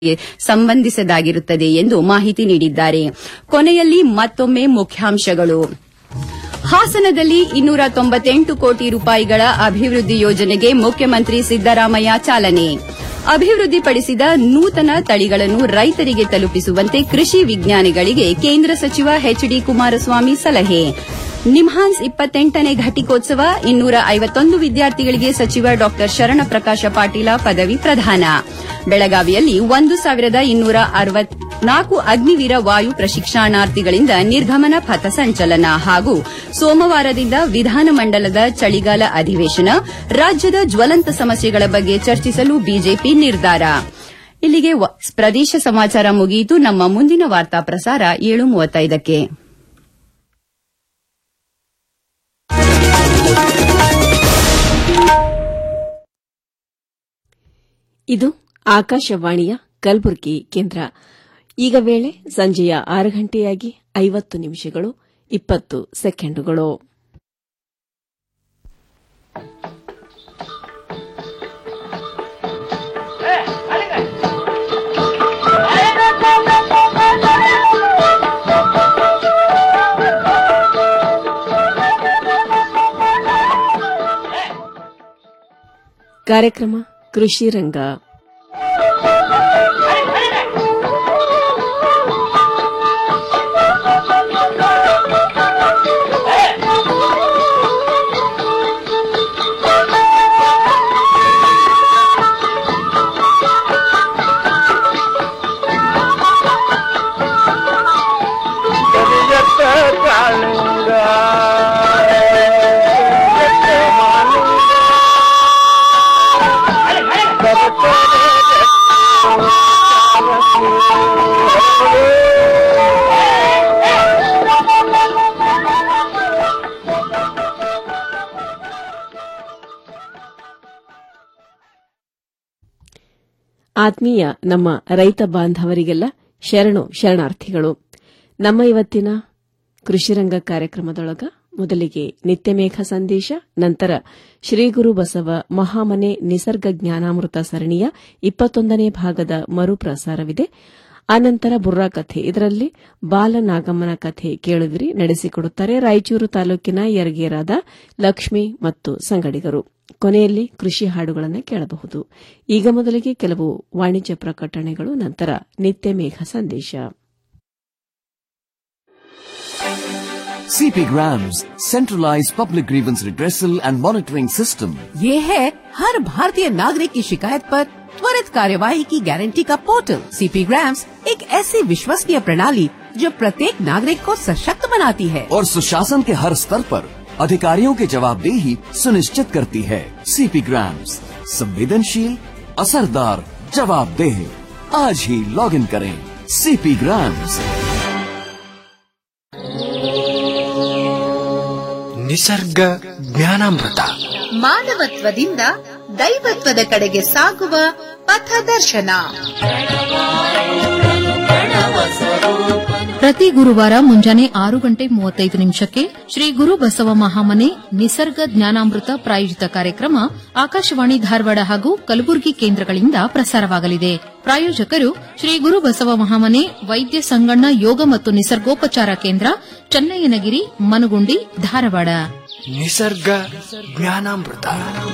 ಸಂಬಂಧಿಸಿದ್ದಾಗಿರುತ್ತದೆ ಎಂದು ಮಾಹಿತಿ ನೀಡಿದ್ದಾರೆ ಕೊನೆಯಲ್ಲಿ ಮತ್ತೊಮ್ಮೆ ಮುಖ್ಯಾಂಶಗಳು ಹಾಸನದಲ್ಲಿ ಇನ್ನೂರ ತೊಂಬತ್ತೆಂಟು ಕೋಟಿ ರೂಪಾಯಿಗಳ ಅಭಿವೃದ್ಧಿ ಯೋಜನೆಗೆ ಮುಖ್ಯಮಂತ್ರಿ ಸಿದ್ದರಾಮಯ್ಯ ಚಾಲನೆ ಅಭಿವೃದ್ಧಿಪಡಿಸಿದ ನೂತನ ತಳಿಗಳನ್ನು ರೈತರಿಗೆ ತಲುಪಿಸುವಂತೆ ಕೃಷಿ ವಿಜ್ಞಾನಿಗಳಿಗೆ ಕೇಂದ್ರ ಸಚಿವ ಎಚ್ಡಿ ಕುಮಾರಸ್ವಾಮಿ ಸಲಹೆ ನಿಮ್ಹಾನ್ಸ್ ಇಪ್ಪತ್ತೆಂಟನೇ ಘಟಿಕೋತ್ಸವ ಇನ್ನೂರ ಐವತ್ತೊಂದು ವಿದ್ಯಾರ್ಥಿಗಳಿಗೆ ಸಚಿವ ಡಾ ಶರಣಪ್ರಕಾಶ ಪಾಟೀಲ ಪದವಿ ಪ್ರದಾನ ಬೆಳಗಾವಿಯಲ್ಲಿ ಒಂದು ಸಾವಿರದ ಇನ್ನೂರ ಅರವತ್ನಾಲ್ಕು ಅಗ್ನಿವೀರ ವಾಯು ಪ್ರಶಿಕ್ಷಣಾರ್ಥಿಗಳಿಂದ ನಿರ್ಗಮನ ಪಥಸಂಚಲನ ಹಾಗೂ ಸೋಮವಾರದಿಂದ ವಿಧಾನಮಂಡಲದ ಚಳಿಗಾಲ ಅಧಿವೇಶನ ರಾಜ್ಯದ ಜ್ವಲಂತ ಸಮಸ್ಯೆಗಳ ಬಗ್ಗೆ ಚರ್ಚಿಸಲು ಬಿಜೆಪಿ ನಿರ್ಧಾರ ಇಲ್ಲಿಗೆ ಪ್ರದೇಶ ಸಮಾಚಾರ ಮುಗಿಯಿತು ನಮ್ಮ ಮುಂದಿನ ವಾರ್ತಾ ಪ್ರಸಾರ ಏಳು ಮೂವತ್ತೈದಕ್ಕೆ ಇದು ಆಕಾಶವಾಣಿಯ ಕಲಬುರಗಿ ಕೇಂದ್ರ ಈಗ ವೇಳೆ ಸಂಜೆಯ ಆರು ಗಂಟೆಯಾಗಿ ಐವತ್ತು ನಿಮಿಷಗಳು ಇಪ್ಪತ್ತು ಸೆಕೆಂಡುಗಳು ಕಾರ್ಯಕ್ರಮ ಕೃಷಿ ರಂಗ ಆತ್ಮೀಯ ನಮ್ಮ ರೈತ ಬಾಂಧವರಿಗೆಲ್ಲ ಶರಣು ಶರಣಾರ್ಥಿಗಳು ನಮ್ಮ ಇವತ್ತಿನ ಕೃಷಿರಂಗ ಕಾರ್ಯಕ್ರಮದೊಳಗ ಮೊದಲಿಗೆ ನಿತ್ಯಮೇಘ ಸಂದೇಶ ನಂತರ ಶ್ರೀಗುರು ಬಸವ ಮಹಾಮನೆ ನಿಸರ್ಗ ಜ್ಞಾನಾಮೃತ ಸರಣಿಯ ಇಪ್ಪತ್ತೊಂದನೇ ಭಾಗದ ಮರುಪ್ರಸಾರವಿದೆ ಆನಂತರ ಬುರ್ರಾ ಕಥೆ ಇದರಲ್ಲಿ ಬಾಲನಾಗಮ್ಮನ ಕಥೆ ಕೇಳಿದ್ರಿ ನಡೆಸಿಕೊಡುತ್ತಾರೆ ರಾಯಚೂರು ತಾಲೂಕಿನ ಯರಗೇರಾದ ಲಕ್ಷ್ಮಿ ಮತ್ತು ಸಂಗಡಿಗರು ಕೊನೆಯಲ್ಲಿ ಕೃಷಿ ಹಾಡುಗಳನ್ನು ಕೇಳಬಹುದು ಈಗ ಮೊದಲಿಗೆ ಕೆಲವು ವಾಣಿಜ್ಯ ಪ್ರಕಟಣೆಗಳು ನಂತರ ನಿತ್ಯ ಮೇಘ ಸಂದೇಶ CP Grams, centralized public grievance redressal and monitoring system. ये है हर भारतीय नागरिक की शिकायत पर त्वरित कार्यवाही की गारंटी का पोर्टल सीपी ग्राम्स एक ऐसी विश्वसनीय प्रणाली जो प्रत्येक नागरिक को सशक्त बनाती है और सुशासन के हर स्तर पर अधिकारियों की जवाबदेही सुनिश्चित करती है सीपी ग्राम्स संवेदनशील असरदार जवाबदेह आज ही लॉग इन करें सीपी ग्राम्स ನಿಸರ್ಗ ಜ್ಞಾನಾಮೃತ ಮಾನವತ್ವದಿಂದ ದೈವತ್ವದ ಕಡೆಗೆ ಸಾಗುವ ಪಥದರ್ಶನ ಪ್ರತಿ ಗುರುವಾರ ಮುಂಜಾನೆ ಆರು ಗಂಟೆ ಮೂವತ್ತೈದು ನಿಮಿಷಕ್ಕೆ ಶ್ರೀ ಗುರು ಬಸವ ಮಹಾಮನೆ ನಿಸರ್ಗ ಜ್ಞಾನಾಮೃತ ಪ್ರಾಯೋಜಿತ ಕಾರ್ಯಕ್ರಮ ಆಕಾಶವಾಣಿ ಧಾರವಾಡ ಹಾಗೂ ಕಲಬುರಗಿ ಕೇಂದ್ರಗಳಿಂದ ಪ್ರಸಾರವಾಗಲಿದೆ ಪ್ರಾಯೋಜಕರು ಶ್ರೀ ಗುರು ಬಸವ ಮಹಾಮನೆ ವೈದ್ಯ ಸಂಗಣ್ಣ ಯೋಗ ಮತ್ತು ನಿಸರ್ಗೋಪಚಾರ ಕೇಂದ್ರ ಚನ್ನಯ್ಯನಗಿರಿ ಮನುಗುಂಡಿ ಧಾರವಾಡ ನಿಸರ್ಗ ಜ್ಞಾನಾಮೃತ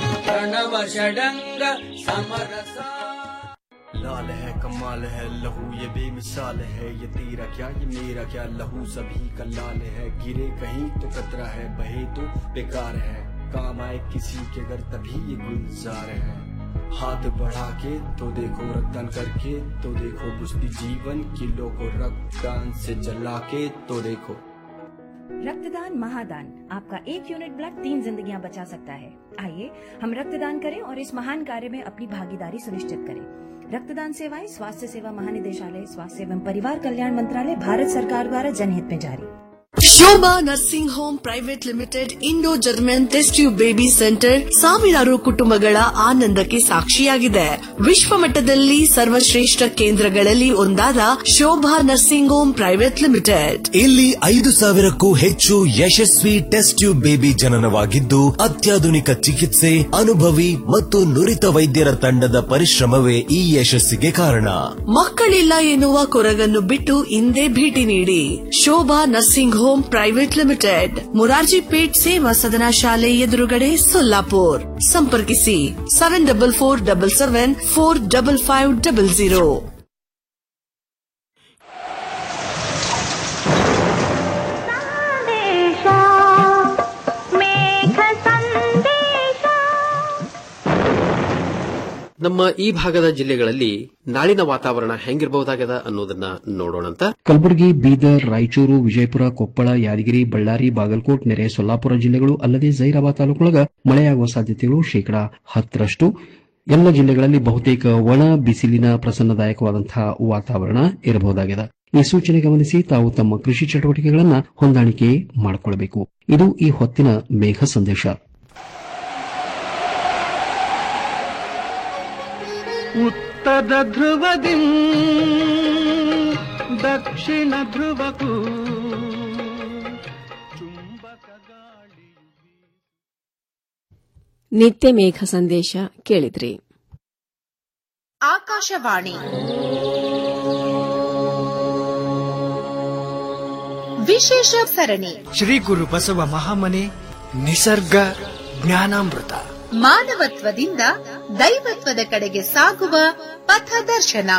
लाल है कमाल है लहू ये बेमिसाल है ये तेरा क्या ये मेरा क्या लहू सभी का लाल है गिरे कहीं तो कतरा है बहे तो बेकार है काम आए किसी के घर तभी ये गुलजार है हाथ बढ़ा के तो देखो रक्तदान करके तो देखो बुझती जीवन किलो को रक्तदान से जला के तो देखो रक्तदान महादान आपका एक यूनिट ब्लड तीन जिंदगियां बचा सकता है आइए हम रक्तदान करें और इस महान कार्य में अपनी भागीदारी सुनिश्चित करें रक्तदान सेवाएं स्वास्थ्य सेवा महानिदेशालय स्वास्थ्य एवं परिवार कल्याण मंत्रालय भारत सरकार द्वारा जनहित में जारी Shobha nursing home private limited Indo German test tube baby centre ಸಾವಿರಾರು ಕುಟುಂಬಗಳ ಆನಂದಕ್ಕೆ ಸಾಕ್ಷಿಯಾಗಿದೆ ವಿಶ್ವ ಮಟ್ಟದಲ್ಲಿ ಸರ್ವಶ್ರೇಷ್ಠ ಕೇಂದ್ರಗಳಲ್ಲಿ ಒಂದಾದ Shobha nursing home private limited ಇಲ್ಲಿ ಐದು ಸಾವಿರಕ್ಕೂ ಹೆಚ್ಚು ಯಶಸ್ವಿ ಟೆಸ್ಟ್ ಟ್ಯೂಬ್ ಬೇಬಿ ಜನನವಾಗಿದ್ದು ಅತ್ಯಾಧುನಿಕ ಚಿಕಿತ್ಸೆ ಅನುಭವಿ ಮತ್ತು ನುರಿತ ವೈದ್ಯರ ತಂಡದ ಪರಿಶ್ರಮವೇ ಈ ಯಶಸ್ಸಿಗೆ ಕಾರಣ ಮಕ್ಕಳಿಲ್ಲ ಎನ್ನುವ ಕೊರಗನ್ನು ಬಿಟ್ಟು ಇಂದೇ ಭೇಟಿ ನೀಡಿ Shobha nursing home private limited Murarji Peth Seva Sadan ಶಾಲೆ ಎದುರುಗಡೆ ಸೊಲ್ಲಾಪುರ್ ಸಂಪರ್ಕಿಸಿ seven double four double seven four double five double zero ನಮ್ಮ ಈ ಭಾಗದ ಜಿಲ್ಲೆಗಳಲ್ಲಿ ನಾಳಿನ ವಾತಾವರಣ ಹೆಂಗಿರಬಹುದಾಗದ ಅನ್ನೋದನ್ನ ನೋಡೋಣಂತ ಕಲಬುರಗಿ ಬೀದರ್ ರಾಯಚೂರು ವಿಜಯಪುರ ಕೊಪ್ಪಳ ಯಾದಗಿರಿ ಬಳ್ಳಾರಿ ಬಾಗಲಕೋಟ್ ನೆರೆ ಸೊಲ್ಲಾಪುರ ಜಿಲ್ಲೆಗಳು ಅಲ್ಲದೆ ಜೈರಾಬಾದ್ ತಾಲೂಕೊಳಗ ಮಳೆಯಾಗುವ ಸಾಧ್ಯತೆಗಳು ಶೇಕಡಾ ಹತ್ತರಷ್ಟು ಎಲ್ಲ ಜಿಲ್ಲೆಗಳಲ್ಲಿ ಬಹುತೇಕ ಒಣ ಬಿಸಿಲಿನ ಪ್ರಸನ್ನದಾಯಕವಾದಂತಹ ವಾತಾವರಣ ಇರಬಹುದಾಗಿದೆ ಈ ಸೂಚನೆ ಗಮನಿಸಿ ತಾವು ತಮ್ಮ ಕೃಷಿ ಚಟುವಟಿಕೆಗಳನ್ನು ಹೊಂದಾಣಿಕೆ ಮಾಡಿಕೊಳ್ಳಬೇಕು ಇದು ಈ ಹೊತ್ತಿನ ಮೇಘ ಸಂದೇಶ ಉತ್ತರ ಧ್ರುವದಿ ದಕ್ಷಿಣ ಧ್ರುವಕ್ಕೂ ನಿತ್ಯ ಮೇಘ ಸಂದೇಶ ಕೇಳಿದ್ರಿ ಆಕಾಶವಾಣಿ ವಿಶೇಷ ಸರಣಿ ಶ್ರೀ ಗುರು ಬಸವ ಮಹಾಮನೆ ನಿಸರ್ಗ ಜ್ಞಾನಾಮೃತ ಮಾನವತ್ವದಿಂದ ದೈವತ್ವದ ಕಡೆಗೆ ಸಾಗುವ ಪಥದರ್ಶನ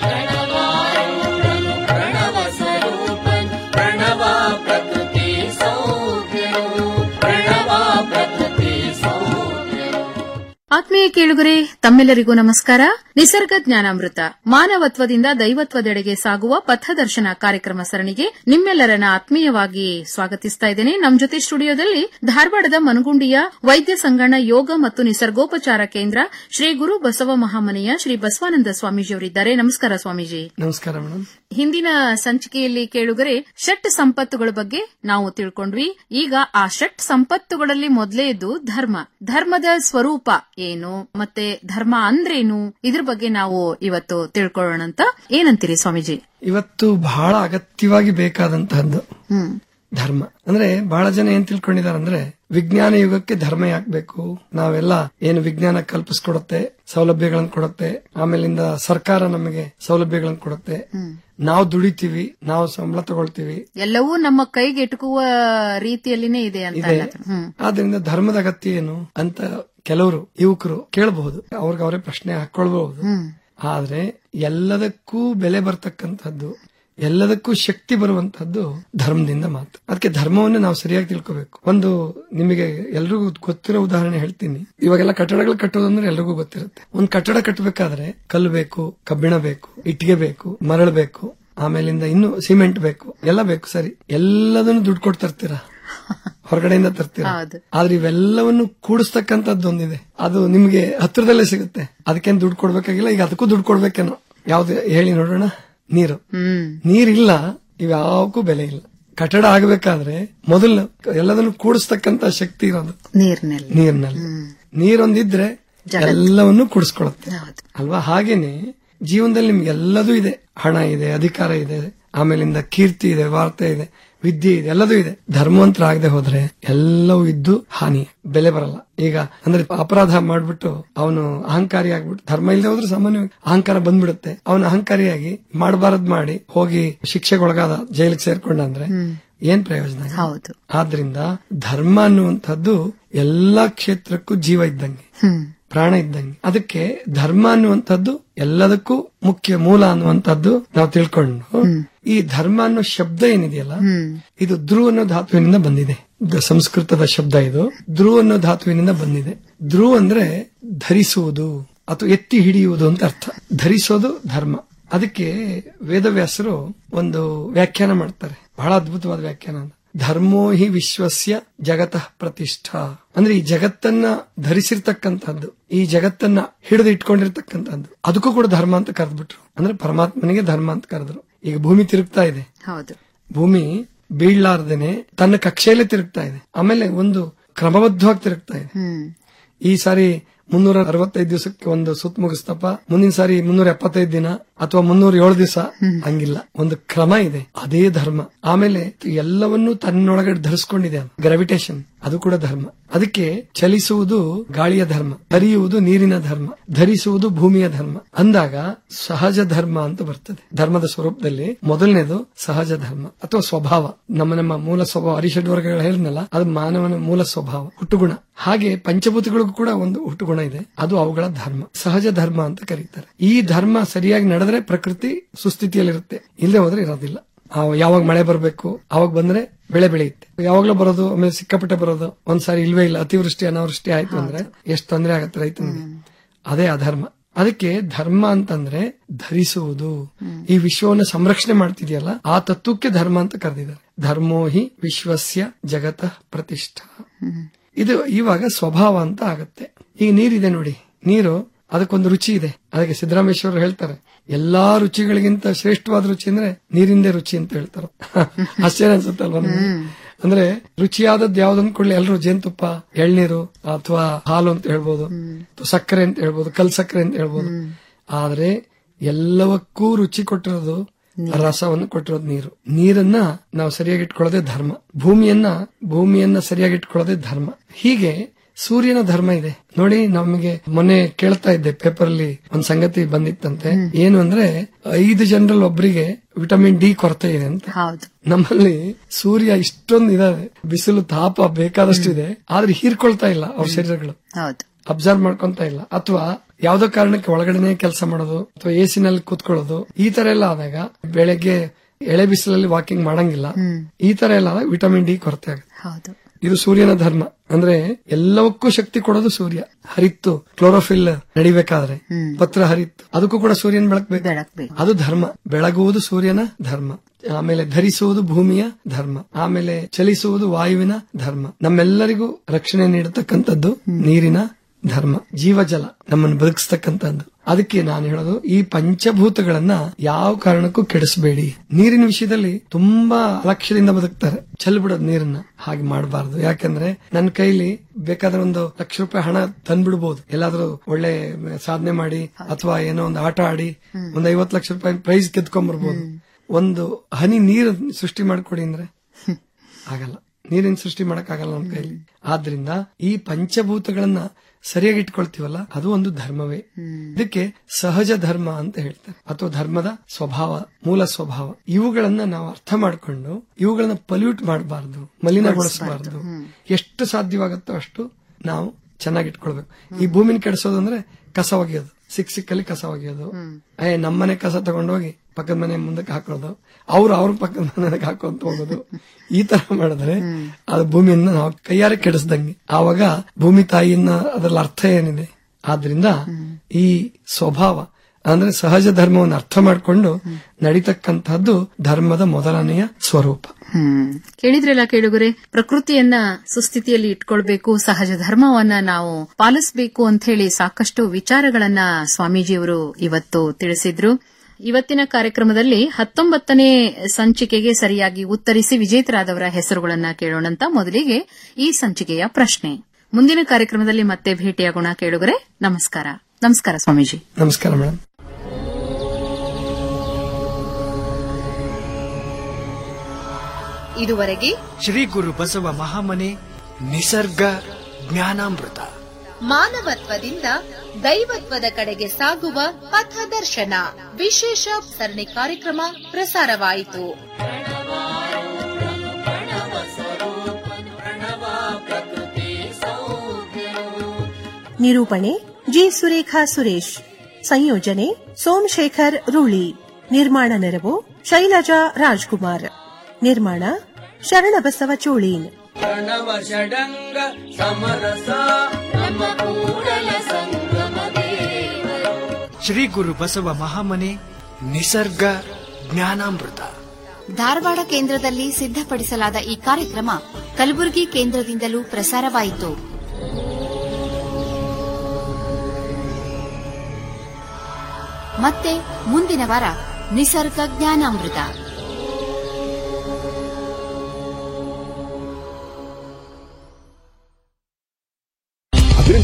ಆತ್ಮೀಯ ಕೇಳುಗರೆ ತಮ್ಮೆಲ್ಲರಿಗೂ ನಮಸ್ಕಾರ ನಿಸರ್ಗ ಜ್ಞಾನಾಮೃತ ಮಾನವತ್ವದಿಂದ ದೈವತ್ವದೆಡೆಗೆ ಸಾಗುವ ಪಥದರ್ಶನ ಕಾರ್ಯಕ್ರಮ ಸರಣಿಗೆ ನಿಮ್ಮೆಲ್ಲರನ್ನ ಆತ್ಮೀಯವಾಗಿ ಸ್ವಾಗತಿಸ್ತಾ ಇದ್ದೇನೆ ನಮ್ಮ ಜೊತೆ ಸ್ಟುಡಿಯೋದಲ್ಲಿ ಧಾರವಾಡದ ಮನಗುಂಡಿಯ ವೈದ್ಯ ಸಂಗಣ್ಣ ಯೋಗ ಮತ್ತು ನಿಸರ್ಗೋಪಚಾರ ಕೇಂದ್ರ ಶ್ರೀ ಗುರು ಬಸವ ಮಹಾಮನೆಯ ಶ್ರೀ ಬಸವಾನಂದ ಸ್ವಾಮೀಜಿಯವರಿದ್ದಾರೆ ನಮಸ್ಕಾರ ಸ್ವಾಮೀಜಿ ನಮಸ್ಕಾರ ಮೇಡಮ್ ಹಿಂದಿನ ಸಂಚಿಕೆಯಲ್ಲಿ ಕೇಳುಗರೆ ಷಟ್ ಸಂಪತ್ತುಗಳ ಬಗ್ಗೆ ನಾವು ತಿಳ್ಕೊಂಡ್ವಿ ಈಗ ಆ ಷಟ್ ಸಂಪತ್ತುಗಳಲ್ಲಿ ಮೊದಲೇ ಇದ್ದು ಧರ್ಮ ಧರ್ಮದ ಸ್ವರೂಪ ಏನು ಮತ್ತೆ ಧರ್ಮ ಅಂದ್ರೇನು ಇದ್ರ ಬಗ್ಗೆ ನಾವು ಇವತ್ತು ತಿಳ್ಕೊಳ್ಳೋಣಂತ ಏನಂತೀರಿ ಸ್ವಾಮೀಜಿ ಇವತ್ತು ಬಹಳ ಅಗತ್ಯವಾಗಿ ಬೇಕಾದಂತಹದ್ದು ಹ್ಮ್ ಧರ್ಮ ಅಂದ್ರೆ ಬಹಳ ಜನ ಏನ್ ತಿಳ್ಕೊಂಡಿದ್ದಾರೆ ಅಂದ್ರೆ ವಿಜ್ಞಾನ ಯುಗಕ್ಕೆ ಧರ್ಮ ಯಾಕಬೇಕು ನಾವೆಲ್ಲ ಏನು ವಿಜ್ಞಾನ ಕಲ್ಪಿಸ್ಕೊಡುತ್ತೆ ಸೌಲಭ್ಯಗಳನ್ನು ಕೊಡುತ್ತೆ ಆಮೇಲಿಂದ ಸರ್ಕಾರ ನಮಗೆ ಸೌಲಭ್ಯಗಳನ್ನು ಕೊಡುತ್ತೆ ನಾವು ದುಡಿತೀವಿ ನಾವು ಸಂಬಳ ತಗೊಳ್ತೀವಿ ಎಲ್ಲವೂ ನಮ್ಮ ಕೈಗೆ ಎಟುಕುವ ರೀತಿಯಲ್ಲಿನೇ ಇದೆ ಅಂತ ಇದೆ ಅನ್ನೋದು. ಹ್ಮ್ ಆದ್ರಿಂದ ಧರ್ಮದ ಅಗತ್ಯ ಏನು ಅಂತ ಕೆಲವರು ಯುವಕರು ಕೇಳಬಹುದು ಅವ್ರಿಗೆ ಅವರೇ ಪ್ರಶ್ನೆ ಹಾಕೊಳ್ಬಹುದು ಆದ್ರೆ ಎಲ್ಲದಕ್ಕೂ ಬೆಲೆ ಬರ್ತಕ್ಕಂಥದ್ದು ಎಲ್ಲದಕ್ಕೂ ಶಕ್ತಿ ಬರುವಂತಹದ್ದು ಧರ್ಮದಿಂದ ಮಾತ್ರ ಅದಕ್ಕೆ ಧರ್ಮವನ್ನು ನಾವು ಸರಿಯಾಗಿ ತಿಳ್ಕೋಬೇಕು ಒಂದು ನಿಮಗೆ ಎಲ್ರಿಗೂ ಗೊತ್ತಿರೋ ಉದಾಹರಣೆ ಹೇಳ್ತೀನಿ ಇವಾಗೆಲ್ಲ ಕಟ್ಟಡಗಳು ಕಟ್ಟೋದಂದ್ರೆ ಎಲ್ರಿಗೂ ಗೊತ್ತಿರುತ್ತೆ ಒಂದು ಕಟ್ಟಡ ಕಟ್ಟಬೇಕಾದ್ರೆ ಕಲ್ಲು ಬೇಕು ಕಬ್ಬಿಣ ಬೇಕು ಇಟ್ಟಿಗೆ ಬೇಕು ಮರಳು ಬೇಕು ಆಮೇಲಿಂದ ಇನ್ನು ಸಿಮೆಂಟ್ ಬೇಕು ಎಲ್ಲ ಬೇಕು ಸರಿ ಎಲ್ಲದನ್ನು ದುಡ್ಡು ಕೊಟ್ಟು ತರ್ತೀರಾ ಹೊರಗಡೆಯಿಂದ ತರ್ತೀರಾ ಹೌದು. ಆದ್ರೆ ಇವೆಲ್ಲವನ್ನು ಕೂಡಿಸ್ತಕ್ಕಂಥದ್ದು ಒಂದಿದೆ ಅದು ನಿಮ್ಗೆ ಹತ್ರದಲ್ಲೇ ಸಿಗುತ್ತೆ ಅದಕ್ಕೇನು ದುಡ್ಡು ಕೊಡ್ಬೇಕಾಗಿಲ್ಲ ಈಗ ಅದಕ್ಕೂ ದುಡ್ಡು ಕೊಡ್ಬೇಕೇನೋ ಯಾವ್ದು ಹೇಳಿ ನೋಡೋಣ ನೀರು ಹ್ಮ್ ನೀರಿಲ್ಲ ಇವ್ಯಾವಕ್ಕೂ ಬೆಲೆ ಇಲ್ಲ ಕಟ್ಟಡ ಆಗಬೇಕಾದ್ರೆ ಮೊದಲು ಎಲ್ಲದನ್ನು ಕೂಡಿಸ್ತಕ್ಕಂತ ಶಕ್ತಿ ಇರೋದು ನೀರಿನಲ್ಲಿ ನೀರಿನಲ್ಲಿ ನೀರೊಂದಿದ್ರೆ ಎಲ್ಲವನ್ನೂ ಕೂಡಿಸ್ಕೊಳುತ್ತೆ ಹೌದು. ಅಲ್ವಾ ಹಾಗೇನೆ ಜೀವನದಲ್ಲಿ ನಿಮ್ಗೆ ಎಲ್ಲದೂ ಇದೆ ಹಣ ಇದೆ ಅಧಿಕಾರ ಇದೆ ಆಮೇಲಿಂದ ಕೀರ್ತಿ ಇದೆ ವಾರ್ತೆ ಇದೆ ವಿದ್ಯೆ ಇದೆ ಎಲ್ಲದೂ ಇದೆ ಧರ್ಮವಂತರಾಗದೆ ಹೋದ್ರೆ ಎಲ್ಲವೂ ಇದ್ದು ಹಾನಿ ಬೆಲೆ ಬರಲ್ಲ ಈಗ ಅಂದ್ರೆ ಅಪರಾಧ ಮಾಡ್ಬಿಟ್ಟು ಅವನು ಅಹಂಕಾರಿ ಆಗ್ಬಿಟ್ಟು ಧರ್ಮ ಇಲ್ಲದೆ ಹೋದ್ರೆ ಸಾಮಾನ್ಯವಾಗಿ ಅಹಂಕಾರ ಬಂದ್ಬಿಡುತ್ತೆ ಅವನು ಅಹಂಕಾರಿಯಾಗಿ ಮಾಡಬಾರದ್ ಮಾಡಿ ಹೋಗಿ ಶಿಕ್ಷೆಗೊಳಗಾದ ಜೈಲಿಗೆ ಸೇರ್ಕೊಂಡ ಅಂದ್ರೆ ಏನ್ ಪ್ರಯೋಜನ ಹೌದು ಆದ್ರಿಂದ ಧರ್ಮ ಅನ್ನುವಂಥದ್ದು ಎಲ್ಲಾ ಕ್ಷೇತ್ರಕ್ಕೂ ಜೀವ ಇದ್ದಂಗೆ ಹ್ಮ್ ಪ್ರಾಣ ಇದ್ದಂಗೆ ಅದಕ್ಕೆ ಧರ್ಮ ಅನ್ನುವಂಥದ್ದು ಎಲ್ಲದಕ್ಕೂ ಮುಖ್ಯ ಮೂಲ ಅನ್ನುವಂಥದ್ದು ನಾವು ತಿಳ್ಕೊಂಡು ಈ ಧರ್ಮ ಅನ್ನೋ ಶಬ್ದ ಏನಿದೆಯಲ್ಲ ಇದು ಧ್ರುವ ಅನ್ನೋ ಧಾತುವಿನಿಂದ ಬಂದಿದೆ ದ- ಸಂಸ್ಕೃತದ ಶಬ್ದ ಇದು ಧ್ರುವ ಅನ್ನೋ ಧಾತುವಿನಿಂದ ಬಂದಿದೆ ಧ್ರುವ ಅಂದ್ರೆ ಧರಿಸುವುದು ಅಥವಾ ಎತ್ತಿ ಹಿಡಿಯುವುದು ಅಂತ ಅರ್ಥ ಧರಿಸೋದು ಧರ್ಮ ಅದಕ್ಕೆ ವೇದವ್ಯಾಸರು ಒಂದು ವ್ಯಾಖ್ಯಾನ ಮಾಡ್ತಾರೆ ಬಹಳ ಅದ್ಭುತವಾದ ವ್ಯಾಖ್ಯಾನ ಅಂತ ಧರ್ಮೋ ಹಿ ವಿಶ್ವಸ್ಯ ಜಗತಃ ಪ್ರತಿಷ್ಠಾ ಅಂದ್ರೆ ಈ ಜಗತ್ತನ್ನ ಧರಿಸಿರ್ತಕ್ಕಂಥದ್ದು ಈ ಜಗತ್ತನ್ನ ಹಿಡಿದು ಇಟ್ಕೊಂಡಿರ್ತಕ್ಕಂಥದ್ದು ಅದಕ್ಕೂ ಕೂಡ ಧರ್ಮ ಅಂತ ಕರೆದ್ಬಿಟ್ರು ಅಂದ್ರೆ ಪರಮಾತ್ಮನಿಗೆ ಧರ್ಮ ಅಂತ ಕರೆದ್ರು ಈಗ ಭೂಮಿ ತಿರುಗ್ತಾ ಇದೆ ಹೌದು ಭೂಮಿ ಬೀಳ್ಲಾರ್ದೇನೆ ತನ್ನ ಕಕ್ಷೆಯಲ್ಲೇ ತಿರುಗ್ತಾ ಇದೆ ಆಮೇಲೆ ಒಂದು ಕ್ರಮಬದ್ಧವಾಗಿ ತಿರುಗ್ತಾ ಇದೆ ಈ ಸಾರಿ ಮುನ್ನೂರ ಅರವತ್ತೈದು ದಿವಸಕ್ಕೆ ಒಂದು ಸುತ್ತ ಮುಗಿಸ್ತಪ್ಪ ಮುಂದಿನ ಸಾರಿ ಮುನ್ನೂರ ಎಪ್ಪತ್ತೈದು ದಿನ ಅಥವಾ ಮುನ್ನೂರ ಏಳು ದಿವಸ ಹಂಗಿಲ್ಲ ಒಂದು ಕ್ರಮ ಇದೆ ಅದೇ ಧರ್ಮ ಆಮೇಲೆ ಎಲ್ಲವನ್ನೂ ತನ್ನೊಳಗಡೆ ಧರಿಸ್ಕೊಂಡಿದೆ ಗ್ರಾವಿಟೇಷನ್ ಅದು ಕೂಡ ಧರ್ಮ ಅದಕ್ಕೆ ಚಲಿಸುವುದು ಗಾಳಿಯ ಧರ್ಮ ಹರಿಯುವುದು ನೀರಿನ ಧರ್ಮ ಧರಿಸುವುದು ಭೂಮಿಯ ಧರ್ಮ ಅಂದಾಗ ಸಹಜ ಧರ್ಮ ಅಂತ ಬರ್ತದೆ ಧರ್ಮದ ಸ್ವರೂಪದಲ್ಲಿ ಮೊದಲನೇದು ಸಹಜ ಧರ್ಮ ಅಥವಾ ಸ್ವಭಾವ ನಮ್ಮ ನಮ್ಮ ಮೂಲ ಸ್ವಭಾವ ಅರಿಷಡ್ ವರ್ಗಗಳು ಹೇಳಿದ್ನಲ್ಲ ಅದು ಮಾನವನ ಮೂಲ ಸ್ವಭಾವ ಹುಟ್ಟುಗುಣ ಹಾಗೆ ಪಂಚಭೂತಗಳಿಗೂ ಕೂಡ ಒಂದು ಹುಟ್ಟುಗುಣ ಇದೆ ಅದು ಅವುಗಳ ಧರ್ಮ ಸಹಜ ಧರ್ಮ ಅಂತ ಕರೀತಾರೆ ಈ ಧರ್ಮ ಸರಿಯಾಗಿ ನಡೆದ್ರೆ ಪ್ರಕೃತಿ ಸುಸ್ಥಿತಿಯಲ್ಲಿರುತ್ತೆ ಇಲ್ಲದೆ ಹೋದ್ರೆ ಇರೋದಿಲ್ಲ ಆ ಯಾವಾಗ ಮಳೆ ಬರಬೇಕು ಅವಾಗ ಬಂದ್ರೆ ಬೆಳೆ ಬೆಳೆಯುತ್ತೆ ಯಾವಾಗ್ಲೂ ಬರೋದು ಆಮೇಲೆ ಸಿಕ್ಕಾಪಟ್ಟೆ ಬರೋದು ಒಂದ್ಸಾರಿ ಇಲ್ವೇ ಇಲ್ಲ ಅತಿವೃಷ್ಟಿ ಅನಾವೃಷ್ಟಿ ಆಯ್ತು ಅಂದ್ರೆ ಎಷ್ಟು ತೊಂದರೆ ಆಗತ್ತೆ ರೈತನಿಗೆ ಅದೇ ಅಧರ್ಮ ಅದಕ್ಕೆ ಧರ್ಮ ಅಂತಂದ್ರೆ ಧರಿಸುವುದು ಈ ವಿಶ್ವವನ್ನು ಸಂರಕ್ಷಣೆ ಮಾಡ್ತಿದೆಯಲ್ಲ ಆ ತತ್ವಕ್ಕೆ ಧರ್ಮ ಅಂತ ಕರೆದಿದ್ದಾರೆ ಧರ್ಮೋ ಹಿ ವಿಶ್ವಸ್ಯ ಜಗತ ಪ್ರತಿಷ್ಠಾ ಇದು ಇವಾಗ ಸ್ವಭಾವ ಅಂತ ಆಗತ್ತೆ ಈಗ ನೀರಿದೆ ನೋಡಿ ನೀರು ಅದಕ್ಕೊಂದು ರುಚಿ ಇದೆ ಅದಕ್ಕೆ ಸಿದ್ದರಾಮೇಶ್ವರ ಹೇಳ್ತಾರೆ ಎಲ್ಲಾ ರುಚಿಗಳಿಗಿಂತ ಶ್ರೇಷ್ಠವಾದ ರುಚಿ ಅಂದ್ರೆ ನೀರಿಂದೇ ರುಚಿ ಅಂತ ಹೇಳ್ತಾರೆ ಆಶ್ಚರ್ಯ ಅನ್ಸುತ್ತಲ್ವ ನಿಮ್ಗೆ? ಅಂದ್ರೆ ರುಚಿಯಾದದ್ದು ಯಾವ್ದು ಅಂದ್ಕೊಳ್ಳಿ ಎಲ್ಲರೂ ಜೇನುತುಪ್ಪ ಎಳ್ನೀರು ಅಥವಾ ಹಾಲು ಅಂತ ಹೇಳ್ಬೋದು ಅಥವಾ ಸಕ್ಕರೆ ಅಂತ ಹೇಳ್ಬೋದು ಕಲ್ ಸಕ್ಕರೆ ಅಂತ ಹೇಳ್ಬೋದು ಆದ್ರೆ ಎಲ್ಲವಕ್ಕೂ ರುಚಿ ಕೊಟ್ಟಿರೋದು ರಸವನ್ನು ಕೊಟ್ಟಿರೋದು ನೀರು ನೀರನ್ನ ನಾವು ಸರಿಯಾಗಿ ಇಟ್ಕೊಳ್ಳೋದೇ ಧರ್ಮ ಭೂಮಿಯನ್ನ ಭೂಮಿಯನ್ನ ಸರಿಯಾಗಿ ಇಟ್ಕೊಳ್ಳೋದೇ ಧರ್ಮ ಹೀಗೆ ಸೂರ್ಯನ ಧರ್ಮ ಇದೆ ನೋಡಿ ನಮಗೆ ಮೊನ್ನೆ ಕೇಳ್ತಾ ಇದ್ದೆ ಪೇಪರ್ ಅಲ್ಲಿ ಒಂದ್ ಸಂಗತಿ ಬಂದಿತ್ತಂತೆ ಏನು ಅಂದ್ರೆ ಐದು ಜನರಲ್ಲಿ ಒಬ್ಬರಿಗೆ ವಿಟಮಿನ್ ಡಿ ಕೊರತೆ ಇದೆ ಅಂತ ಹೌದು ನಮ್ಮಲ್ಲಿ ಸೂರ್ಯ ಇಷ್ಟೊಂದು ಇದಾವೆ ಬಿಸಿಲು ತಾಪ ಬೇಕಾದಷ್ಟು ಇದೆ ಆದ್ರೆ ಹೀರ್ಕೊಳ್ತಾ ಇಲ್ಲ ಅವ್ರ ಶರೀರಗಳು ಹೌದು ಅಬ್ಸರ್ವ್ ಮಾಡ್ಕೊಂತ ಇಲ್ಲ ಅಥವಾ ಯಾವ್ದೋ ಕಾರಣಕ್ಕೆ ಒಳಗಡೆನೆ ಕೆಲಸ ಮಾಡೋದು ಅಥವಾ ಎಸಿನಲ್ಲಿ ಕೂತ್ಕೊಳ್ಳೋದು ಈ ತರ ಎಲ್ಲ ಆದಾಗ ಬೆಳಗ್ಗೆ ಎಳೆ ಬಿಸಿಲಲ್ಲಿ ವಾಕಿಂಗ್ ಮಾಡಂಗಿಲ್ಲ ಈ ತರ ಎಲ್ಲ ಆದಾಗ ವಿಟಮಿನ್ ಡಿ ಕೊರತೆ ಆಗುತ್ತೆ ಹೌದು ಇದು ಸೂರ್ಯನ ಧರ್ಮ ಅಂದ್ರೆ ಎಲ್ಲವಕ್ಕೂ ಶಕ್ತಿ ಕೊಡೋದು ಸೂರ್ಯ ಹರಿತ್ತು ಕ್ಲೋರೋಫಿಲ್ ನಡಿಬೇಕಾದ್ರೆ ಪತ್ರ ಹರಿತ್ತು ಅದಕ್ಕೂ ಕೂಡ ಸೂರ್ಯನ ಬೆಳಕಬೇಕು ಅದು ಧರ್ಮ ಬೆಳಗುವುದು ಸೂರ್ಯನ ಧರ್ಮ ಆಮೇಲೆ ಧರಿಸುವುದು ಭೂಮಿಯ ಧರ್ಮ ಆಮೇಲೆ ಚಲಿಸುವುದು ವಾಯುವಿನ ಧರ್ಮ ನಮ್ಮೆಲ್ಲರಿಗೂ ರಕ್ಷಣೆ ನೀಡತಕ್ಕಂಥದ್ದು ನೀರಿನ ಧರ್ಮ ಜೀವಜಲ ನಮ್ಮನ್ನು ಬದುಕಿಸ್ತಕ್ಕಂಥದ್ದು ಅದಕ್ಕೆ ನಾನು ಹೇಳೋದು ಈ ಪಂಚಭೂತಗಳನ್ನ ಯಾವ ಕಾರಣಕ್ಕೂ ಕೆಡಿಸಬೇಡಿ ನೀರಿನ ವಿಷಯದಲ್ಲಿ ತುಂಬಾ ಅಲಕ್ಷ್ಯದಿಂದ ಬದುಕ್ತಾರೆ ಚೆಲ್ ಬಿಡೋದು ನೀರನ್ನ ಹಾಗೆ ಮಾಡಬಾರ್ದು ಯಾಕಂದ್ರೆ ನನ್ನ ಕೈಲಿ ಬೇಕಾದ್ರೆ ಒಂದು ಲಕ್ಷ ರೂಪಾಯಿ ಹಣ ತಂದ್ಬಿಡ್ಬೋದು ಎಲ್ಲಾದ್ರೂ ಒಳ್ಳೆ ಸಾಧನೆ ಮಾಡಿ ಅಥವಾ ಏನೋ ಒಂದು ಆಟ ಆಡಿ ಒಂದ್ ಐವತ್ ಲಕ್ಷ ರೂಪಾಯಿ ಪ್ರೈಸ್ ಗೆದ್ಕೊಂಡ್ಬರ್ಬೋದು ಒಂದು ಹನಿ ನೀರು ಸೃಷ್ಟಿ ಮಾಡ್ಕೊಡಿ ಅಂದ್ರೆ ಆಗಲ್ಲ ನೀರಿನ ಸೃಷ್ಟಿ ಮಾಡಕ್ಕಾಗಲ್ಲ ನಮ್ಮ ಕೈಲಿ ಆದ್ರಿಂದ ಈ ಪಂಚಭೂತಗಳನ್ನ ಸರಿಯಾಗಿ ಇಟ್ಕೊಳ್ತೀವಲ್ಲ ಅದು ಒಂದು ಧರ್ಮವೇ ಇದಕ್ಕೆ ಸಹಜ ಧರ್ಮ ಅಂತ ಹೇಳ್ತಾರೆ ಅಥವಾ ಧರ್ಮದ ಸ್ವಭಾವ ಮೂಲ ಸ್ವಭಾವ ಇವುಗಳನ್ನ ನಾವು ಅರ್ಥ ಮಾಡ್ಕೊಂಡು ಇವುಗಳನ್ನ ಪಲ್ಯೂಟ್ ಮಾಡಬಾರ್ದು ಮಲಿನಗೊಳಿಸಬಾರ್ದು ಎಷ್ಟು ಸಾಧ್ಯವಾಗುತ್ತೋ ಅಷ್ಟು ನಾವು ಚೆನ್ನಾಗಿ ಇಟ್ಕೊಳ್ಬೇಕು ಈ ಭೂಮಿನ ಕೆಡಿಸೋದು ಅಂದ್ರೆ ಕಸ ಒಗೆಯೋದು ಸಿಕ್ ಸಿಕ್ಕಲ್ಲಿ ಕಸ ಒಗೆಯೋದು ಏ ನಮ್ಮನೆ ಕಸ ತಗೊಂಡೋಗಿ ಪಕ್ಕದ ಮನೆ ಮುಂದಕ್ಕೆ ಹಾಕೋದು ಅವ್ರು ಅವ್ರ ಪಕ್ಕದ ಮನೆಗೆ ಹಾಕೊಂತ ಹೋಗೋದು ಈ ತರ ಮಾಡಿದ್ರೆ ಅದು ಭೂಮಿಯನ್ನ ನಾವು ಕೈಯಾರೆ ಕೆಡಿಸ್ದಂಗೆ ಆವಾಗ ಭೂಮಿ ತಾಯಿಯನ್ನ ಅದರಲ್ಲಿ ಅರ್ಥ ಏನಿದೆ ಆದ್ರಿಂದ ಈ ಸ್ವಭಾವ ಅಂದ್ರೆ ಸಹಜ ಧರ್ಮವನ್ನು ಅರ್ಥ ಮಾಡಿಕೊಂಡು ನಡೀತಕ್ಕಂತಹದ್ದು ಧರ್ಮದ ಮೊದಲನೆಯ ಸ್ವರೂಪ ಹ್ಮ್ ಕೇಳಿದ್ರಲ್ಲ ಕೇಳುಗರೆ ಪ್ರಕೃತಿಯನ್ನ ಸುಸ್ಥಿತಿಯಲ್ಲಿ ಇಟ್ಕೊಳ್ಬೇಕು ಸಹಜ ಧರ್ಮವನ್ನ ನಾವು ಪಾಲಿಸಬೇಕು ಅಂತ ಹೇಳಿ ಸಾಕಷ್ಟು ವಿಚಾರಗಳನ್ನ ಸ್ವಾಮೀಜಿಯವರು ಇವತ್ತು ತಿಳಿಸಿದ್ರು ಇವತ್ತಿನ ಕಾರ್ಯಕ್ರಮದಲ್ಲಿ ಹತ್ತೊಂಬತ್ತನೇ ಸಂಚಿಕೆಗೆ ಸರಿಯಾಗಿ ಉತ್ತರಿಸಿ ವಿಜೇತರಾದವರ ಹೆಸರುಗಳನ್ನ ಕೇಳೋಣಂತ ಮೊದಲಿಗೆ ಈ ಸಂಚಿಕೆಯ ಪ್ರಶ್ನೆ ಮುಂದಿನ ಕಾರ್ಯಕ್ರಮದಲ್ಲಿ ಮತ್ತೆ ಭೇಟಿಯಾಗೋಣ ಕೇಳುಗರೆ ನಮಸ್ಕಾರ ನಮಸ್ಕಾರ ಸ್ವಾಮೀಜಿ ನಮಸ್ಕಾರ ಮೇಡಮ್ ಇದುವರೆಗೆ ಶ್ರೀ ಗುರು ಬಸವ ಮಹಾಮನೆ ನಿಸರ್ಗ ಜ್ಞಾನಾಮೃತ ಮಾನವತ್ವದಿಂದ ದೈವತ್ವದ ಕಡೆಗೆ ಸಾಗುವ ಪಥದರ್ಶನ ವಿಶೇಷ ಸರಣಿ ಕಾರ್ಯಕ್ರಮ ಪ್ರಸಾರವಾಯಿತು ನಿರೂಪಣೆ ಜಿ ಸುರೇಖಾ ಸುರೇಶ್ ಸಂಯೋಜನೆ ಸೋಮಶೇಖರ್ ರೂಳಿ ನಿರ್ಮಾಣ ನೆರವು ಶೈಲಜಾ ರಾಜ್ಕುಮಾರ್ ನಿರ್ಮಾಣ ಶರಣಬಸವ ಚೋಳೀನ್ ಪ್ರಣವ ಷಡಂಗ ಸಮರಸ ನಮ್ಮ ಕೂಡಲ ಸಂಗಮ ದೇವರು ಶ್ರೀ ಗುರು ಬಸವ ಮಹಾಮನೆ ನಿಸರ್ಗ ಜ್ಞಾನಾಮೃತ ಧಾರವಾಡ ಕೇಂದ್ರದಲ್ಲಿ ಸಿದ್ಧಪಡಿಸಲಾದ ಈ ಕಾರ್ಯಕ್ರಮ ಕಲಬುರಗಿ ಕೇಂದ್ರದಿಂದಲೂ ಪ್ರಸಾರವಾಯಿತು ಮತ್ತೆ ಮುಂದಿನ ವಾರ ನಿಸರ್ಗ ಜ್ಞಾನಾಮೃತ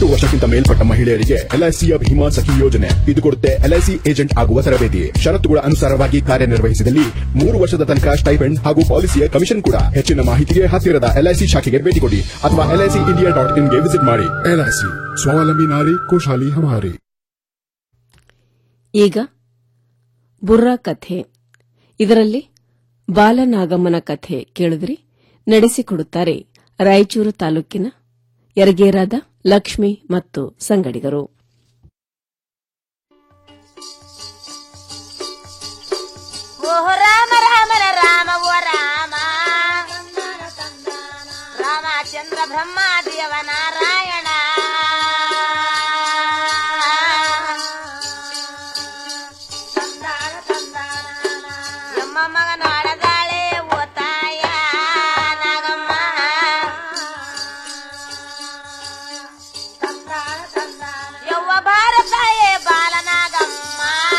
ಹದಿನೆಂಟು ವರ್ಷಕ್ಕಿಂತ ಮೇಲ್ಪಟ್ಟ ಮಹಿಳೆಯರಿಗೆ ಎಲ್ಐಸಿಯ ಭೀಮಾ ಸಖಿ ಯೋಜನೆ ಇದು ಕೊಡುತ್ತೆ ಎಲ್ಐಸಿ ಏಜೆಂಟ್ ಆಗುವ ತರಬೇತಿ ಷರತ್ತುಗಳ ಅನುಸಾರವಾಗಿ ಕಾರ್ಯನಿರ್ವಹಿಸಿದಲ್ಲಿ ಮೂರು ವರ್ಷದ ತನಕ ಸ್ಟೈಪೆಂಡ್ ಹಾಗೂ ಪಾಲಿಸಿಯ ಕಮಿಷನ್ ಕೂಡ ಹೆಚ್ಚಿನ ಮಾಹಿತಿಗೆ ಹತ್ತಿರದ ಎಲ್ಐಸಿ ಶಾಖೆಗೆ ಭೇಟಿ ಕೊಡಿ ಅಥವಾ ಎಲ್ಐಸಿ ಇಂಡಿಯಾ ಡಾಟ್ ಇನ್ಗೆ ವಿಸಿಟ್ ಮಾಡಿ ಎಲ್ಐಸಿ ಸ್ವಾವಲಂಬಿ ನಾರಿ ಖುಷಾಲಿ ಹಮಾರಿ ಈಗ ಬುರ್ರಾ ಕಥೆ ಇದರಲ್ಲಿ ಬಾಲನಾಗಮ್ಮನ ಕಥೆ ಕೇಳಿದ್ರಿ ನಡೆಸಿಕೊಡುತ್ತಾರೆ ರಾಯಚೂರು ತಾಲೂಕಿನ ಯರಗೇರಾದ ಲಕ್ಷ್ಮಿ ಮತ್ತು ಸಂಗಡಿಗರು ಓ ರಾಮ ರಾಮನ ರಾಮ ಓ ರಾಮ ರಾಮಚಂದ್ರ ಬ್ರಹ್ಮಾದೇವ ನಾರಾಯಣ ಎಮ್ಮ ಮಗನ ಅಳದಾಳೆ ಓ ತಾಯ ನಾಗಮ್ಮ ಯವ್ವ ಭಾರತಾಯೇ ಬಾಲನಾಗಮ್ಮ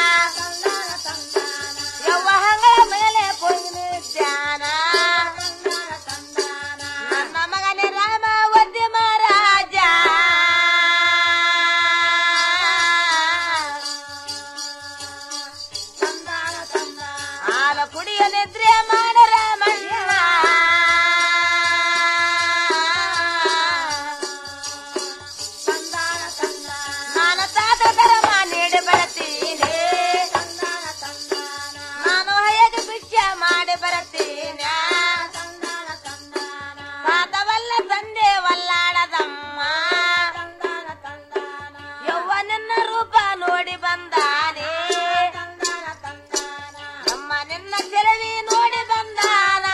ಯವ್ವ ಹಂಗಳ ಮೇಲೆ ಪೊಯ್ಯಿನ ಧ್ಯಾನ ನನ್ನ ಮಗನೇ ರಾಮ ಒದ್ದೆ ಮಹಾರಾಜ ಹಾಲ ಕುಡಿಯಲಿದ್ರೆ ಮಾಡ ರಾಮಣ್ಣ ನಾನು ತಾತ ಧರ್ಮ ನೀಡಿ ಬರತೀನಿ ನಾನು ಹೇಗೆ ಭಿಕ್ಷೆ ಮಾಡಿ ಬರತೀನಿ ತಾತವಲ್ಲ ತಂದೆ ವಲ್ಲಾಡದಮ್ಮ ಯವ್ವ ನಿನ್ನ ರೂಪ ನೋಡಿ ಬಂದಾನೆ ಅಮ್ಮ ನಿನ್ನ ಸೆರವಿ ನೋಡಿ ಬಂದಾನ